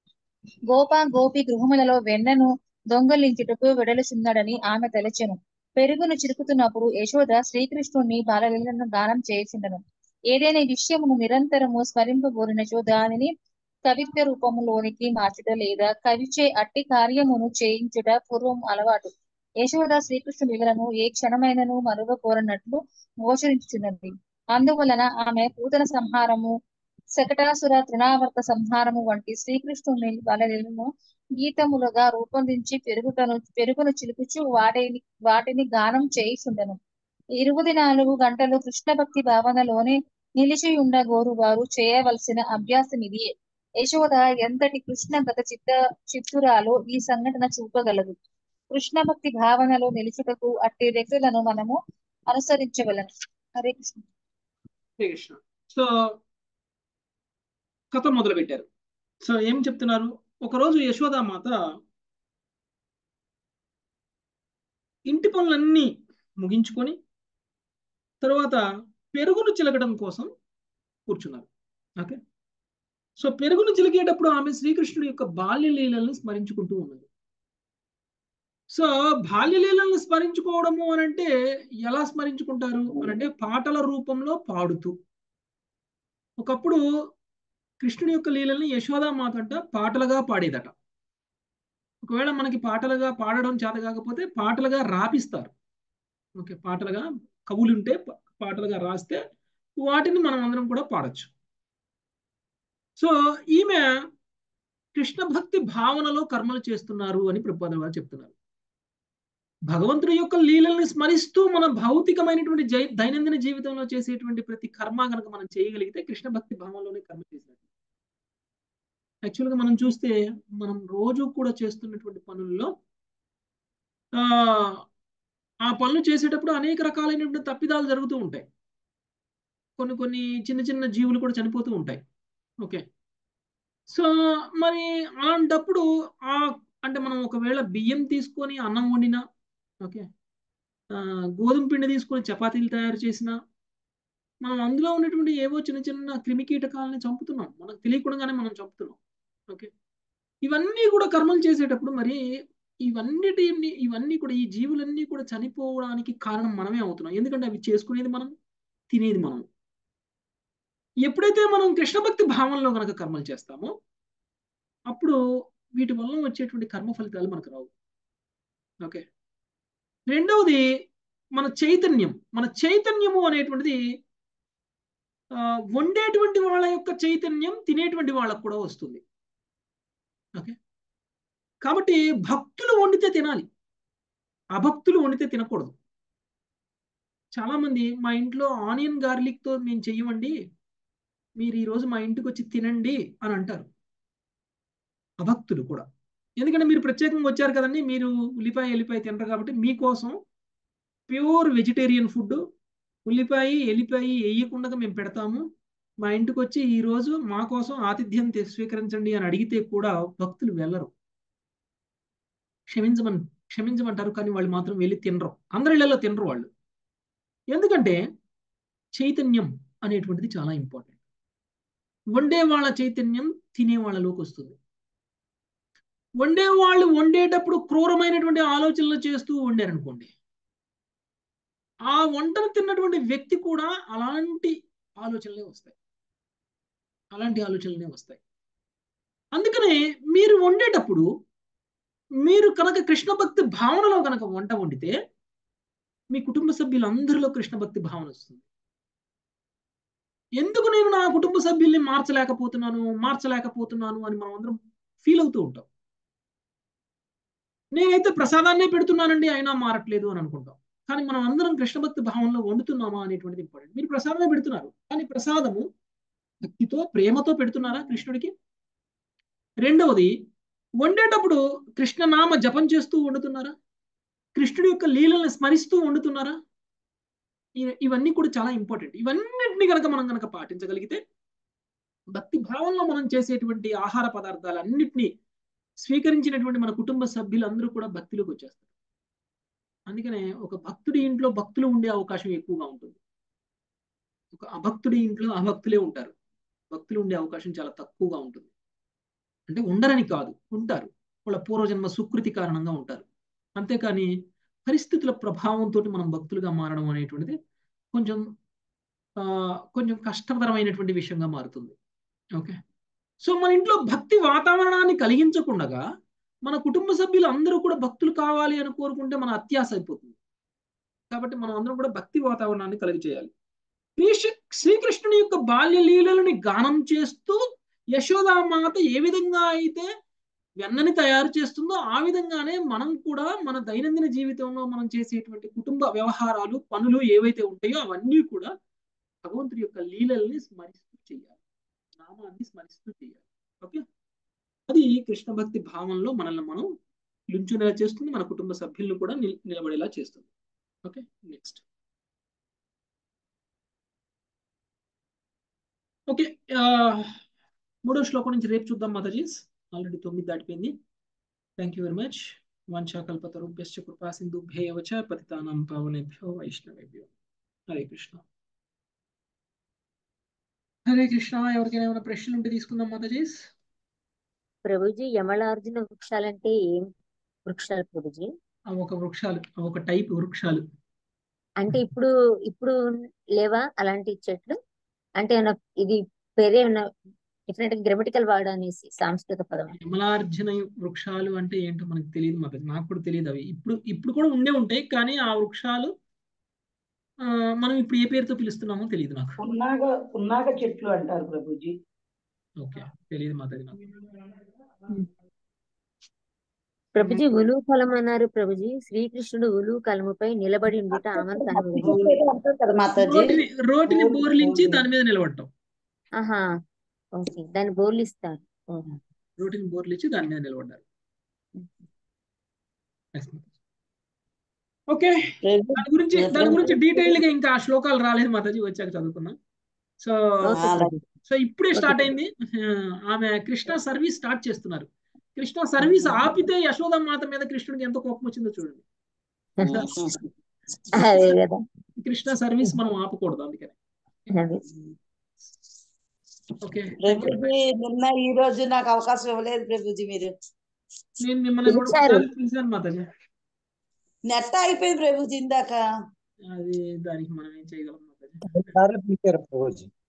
గోప గోపి గృహములలో వెన్నను దొంగలించుటకు వెడలుచున్నాడని ఆమె తలచెను పెరుగును చిరుకుతున్నప్పుడు యశోద శ్రీకృష్ణుణ్ణి బాలలీలను గానం చేయుచుండెను ఏదైనా విషయమును నిరంతరము స్మరింపబోరినచో దానిని కవిత్వ రూపములోనికి మార్చుట లేదా కవిచే అట్టి కార్యమును చేయించుట పూర్వం అలవాటు యశోద శ్రీకృష్ణుని లీలలను ఏ క్షణమైనను మరువకోరనట్లు గోచరించుచున్నది అందువలన ఆమె పూతన సంహారము శకటాసుర తృణావర్త సంహారము వంటి శ్రీకృష్ణుని బలలను గీతములుగా రూపొందించి పెరుగుటను పెరుగును చిలుకుచు వాటిని వాటిని గానం చేయిచుండెను ఇరువది నాలుగు గంటలు కృష్ణ భక్తి భావనలోనే నిలిచి ఉండ గోరు వారు చేయవలసిన అభ్యాసం ఇదియే యశోద ఎంతటి కృష్ణ గత చిత్త చిత్తురాలో ఈ సంఘటన చూపగలదు కృష్ణ భక్తి భావనలో నిలుచుటకు అట్టి వ్యక్తులను మనము అనుసరించవలను హరే కృష్ణ హరే కృష్ణ సో కథ మొదలు పెట్టారు సో ఏం చెప్తున్నారు ఒకరోజు యశోదామాత ఇంటి పనులన్నీ ముగించుకొని తర్వాత పెరుగును చిలకడం కోసం కూర్చున్నారు ఓకే సో పెరుగును చిలికేటప్పుడు ఆమె శ్రీకృష్ణుడి యొక్క బాల్యలీలను స్మరించుకుంటూ ఉన్నది సో బాల్యలీలను స్మరించుకోవడము అని అంటే ఎలా స్మరించుకుంటారు అని అంటే పాటల రూపంలో పాడుతూ ఒకప్పుడు కృష్ణుడి యొక్క లీలల్ని యశోదామాత అంట పాటలుగా పాడేదట ఒకవేళ మనకి పాటలుగా పాడడం చేత కాకపోతే పాటలుగా రాపిస్తారు ఓకే పాటలుగా కవులు ఉంటే పాటలుగా రాస్తే వాటిని మనం అందరం కూడా పాడొచ్చు సో ఈమె కృష్ణ భక్తి భావనలో కర్మలు చేస్తున్నారు అని ప్రభుపాదులు గారు చెప్తున్నారు భగవంతుడి యొక్క లీలల్ని స్మరిస్తూ మన భౌతికమైనటువంటి జై దైనందిన జీవితంలో చేసేటువంటి ప్రతి కర్మ కనుక మనం చేయగలిగితే కృష్ణ భక్తి భావంలోనే కర్మ చేసినట్టు యాక్చువల్గా మనం చూస్తే మనం రోజు కూడా చేస్తున్నటువంటి పనుల్లో ఆ ఆ పనులు చేసేటప్పుడు అనేక రకాలైనటువంటి తప్పిదాలు జరుగుతూ ఉంటాయి కొన్ని కొన్ని చిన్న చిన్న జీవులు కూడా చనిపోతూ ఉంటాయి ఓకే సో మరి అలాంటప్పుడు ఆ అంటే మనం ఒకవేళ బియ్యం తీసుకొని అన్నం వండినా ఓకే గోధుమ పిండి తీసుకొని చపాతీలు తయారు చేసిన మనం అందులో ఉన్నటువంటి ఏవో చిన్న చిన్న క్రిమి కీటకాలని చంపుతున్నాం మనకు తెలియకుండానే మనం చంపుతున్నాం ఓకే ఇవన్నీ కూడా కర్మలు చేసేటప్పుడు మరి ఇవన్నిటిని ఇవన్నీ కూడా ఈ జీవులన్నీ కూడా చనిపోవడానికి కారణం మనమే అవుతున్నాం ఎందుకంటే అవి చేసుకునేది మనం తినేది మనం ఎప్పుడైతే మనం కృష్ణ భక్తి భావంలో కనుక కర్మలు చేస్తామో అప్పుడు వీటి వల్ల వచ్చేటువంటి కర్మ ఫలితాలు మనకు రావు ఓకే రెండవది మన చైతన్యం మన చైతన్యము అనేటువంటిది వండేటువంటి వాళ్ళ యొక్క చైతన్యం తినేటువంటి వాళ్ళకు కూడా వస్తుంది ఓకే కాబట్టి భక్తులు వండితే తినాలి అభక్తులు వండితే తినకూడదు చాలామంది మా ఇంట్లో ఆనియన్ గార్లిక్తో మేము చెయ్యమండి మీరు ఈరోజు మా ఇంటికి వచ్చి తినండి అని అంటారు అభక్తులు కూడా ఎందుకంటే మీరు ప్రత్యేకంగా వచ్చారు కదండి మీరు ఉల్లిపాయ ఎల్లిపాయ తినరు కాబట్టి మీకోసం ప్యూర్ వెజిటేరియన్ ఫుడ్ ఉల్లిపాయ ఎల్లిపాయ వేయకుండా మేము పెడతాము మా ఇంటికి వచ్చి ఈరోజు మా కోసం ఆతిథ్యం స్వీకరించండి అని అడిగితే కూడా భక్తులు వెళ్ళరు క్షమించమని క్షమించమంటారు కానీ వాళ్ళు మాత్రం వెళ్ళి తినరు అందరి ఇళ్లలో తినరు వాళ్ళు ఎందుకంటే చైతన్యం అనేటువంటిది చాలా ఇంపార్టెంట్ వండే వాళ్ళ చైతన్యం తినే వాళ్ళలోకి వస్తుంది వండే వాళ్ళు వండేటప్పుడు క్రూరమైనటువంటి ఆలోచనలు చేస్తూ వండారనుకోండి ఆ వంటను తిన్నటువంటి వ్యక్తి కూడా అలాంటి ఆలోచనలే వస్తాయి అలాంటి ఆలోచనలే వస్తాయి అందుకనే మీరు వండేటప్పుడు మీరు కనుక కృష్ణ భక్తి భావనలో కనుక వంట వండితే మీ కుటుంబ సభ్యులందరిలో కృష్ణ భక్తి భావన వస్తుంది ఎందుకు నేను నా కుటుంబ సభ్యుల్ని మార్చలేకపోతున్నాను మార్చలేకపోతున్నాను అని మనం అందరం ఫీల్ అవుతూ ఉంటాం నేనైతే ప్రసాదాన్నే పెడుతున్నానండి అయినా మారట్లేదు అని అనుకుంటాం కానీ మనం అందరం కృష్ణ భక్తి భావంలో వండుతున్నామా అనేటువంటిది ఇంపార్టెంట్ మీరు ప్రసాదమే పెడుతున్నారు కానీ ప్రసాదము భక్తితో ప్రేమతో పెడుతున్నారా కృష్ణుడికి రెండవది వండేటప్పుడు కృష్ణనామ జపం చేస్తూ వండుతున్నారా కృష్ణుడి యొక్క లీలల్ని స్మరిస్తూ వండుతున్నారా ఇవన్నీ కూడా చాలా ఇంపార్టెంట్ ఇవన్నింటినీ కనుక మనం కనుక పాటించగలిగితే భక్తి భావంలో మనం చేసేటువంటి ఆహార పదార్థాలు అన్నిటినీ స్వీకరించినటువంటి మన కుటుంబ సభ్యులందరూ కూడా భక్తిలోకి వచ్చేస్తారు అందుకనే ఒక భక్తుడి ఇంట్లో భక్తులు ఉండే అవకాశం ఎక్కువగా ఉంటుంది ఒక అభక్తుడి ఇంట్లో అభక్తులే ఉంటారు భక్తులు ఉండే అవకాశం చాలా తక్కువగా ఉంటుంది అంటే ఉండరని కాదు ఉంటారు వాళ్ళ పూర్వజన్మ సుకృతి కారణంగా ఉంటారు అంతేకాని పరిస్థితుల ప్రభావంతో మనం భక్తులుగా మారడం అనేటువంటిది కొంచెం ఆ, కొంచెం కష్టతరమైనటువంటి విషయంగా మారుతుంది ఓకే సో మన ఇంట్లో భక్తి వాతావరణాన్ని కలిగించకుండా మన కుటుంబ సభ్యులు అందరూ కూడా భక్తులు కావాలి అని కోరుకుంటే మన అత్యాశ అయిపోతుంది కాబట్టి మనం అందరం కూడా భక్తి వాతావరణాన్ని కలిగి చేయాలి శ్రీ శ్రీకృష్ణుని యొక్క బాల్య లీలలని గానం చేస్తూ యశోదామాత ఏ విధంగా అయితే వెన్నని తయారు చేస్తుందో ఆ విధంగానే మనం కూడా మన దైనందిన జీవితంలో మనం చేసేటువంటి కుటుంబ వ్యవహారాలు పనులు ఏవైతే ఉంటాయో అవన్నీ కూడా భగవంతుడి యొక్క లీలల్ని స్మరిస్తూ చేయాలి నామాన్ని స్మరిస్తూ చేయాలి ఓకే అది కృష్ణ భక్తి భావంలో మనల్ని మనం లుంచునేలా చేస్తుంది మన కుటుంబ సభ్యులను కూడా నిల్- నిలబడేలా చేస్తుంది ఓకే నెక్స్ట్ ఓకే మూడో శ్లోకం నుంచి రేపు చూద్దాం మాతాజీస్ ఆల్రెడీ తొమ్మిది దాటిపోయింది థ్యాంక్ యూ వెరీ మచ్ వంశాకల్పతరుభ్యశ్చ కృపా సింధుభ్యేవ చ పతితానాం పావనేభ్యో వైష్ణవేభ్యో హరే కృష్ణ హరే కృష్ణ ఎవరికైనా ఏమైనా ప్రశ్నలు ఉంటే తీసుకుందాం మాతాజీస్ ప్రభుజీ యమలార్జున వృక్షాలంటే ఏం వృక్షాలు ప్రభుజీ అవి ఒక వృక్షాలు అవి ఒక టైప్ వృక్షాలు అంటే ఇప్పుడు ఇప్పుడు లేవా అలాంటి చెట్లు అంటే ఏమన్నా ఇది పేరే ఏమన్నా డిఫరెంట్ గ్రామటికల్ వర్డ్ అనేసి సంస్కృత పదం యమలార్జున వృక్షాలు అంటే ఏంటో మనకు తెలియదు మాతాజీ నాకు కూడా తెలియదు అవి ఇప్పుడు ఇప్పుడు కూడా ఉండే ఉంటాయి కానీ ఆ వృక్షాలు ఆ, మనం ఇప్పుడు ఏ పేరుతో పిలుస్తున్నామో తెలియదు నాకు పున్నాగ పున్నాగ చెట్లు అంటారు ప్రభుజీ ఓకే తెలియదు మాతాజీ నాకు ప్రభుజీ ఉలు కలం అన్నారు ప్రభుజీ శ్రీకృష్ణుడు ఉలు కలముపై నిలబడి ఉండుట ఆమెను కనుగొను ఏదో అంటారు కదా మాతాజీ రోటిని రోటిని బోర్లు- బోర్లించి బోర్లు. దాని మీద నిలబడటం ఆహా ఓకే దాన్ని బోర్లు ఇస్తారు ఓహో. రోటిని బోర్లించి దాని మీద నిలబడ్డారు ఓకే ప్రభు దాని గురించి దాని గురించి డీటెయిల్ గా ఇంకా ఆ శ్లోకాలు రాలేదు మాతాజీ వచ్చాక చదువుకుందాం సో ఓకే ప్రభు. సో ఇప్పుడే స్టార్ట్ అయింది ఆ, ఆమె కృష్ణ సర్వీస్ స్టార్ట్ చేస్తున్నారు కృష్ణ సర్వీస్ ఆపితే యశోద మాత మీద కృష్ణుడికి ఎంత కోపం వచ్చిందో చూడండి అదే కదా కృష్ణ సర్వీస్ మనం ఆపకూడదు అందుకని అదే ఓకే ప్రభుజీ నిన్న ఈ రోజు నాకు అవకాశం ఇవ్వలేదు ప్రభుజీ మీరు నేను మిమ్మల్ని రెండు మూడు పిలిచారు. సార్లు పిలిచాను మాతాజీ నెట్ అయిపోయింది ప్రభుజీ ఇందాక అది దానికి మనం ఏం చేయగలం మాతాజీ సార్లు పిలిచారు ప్రభుజీ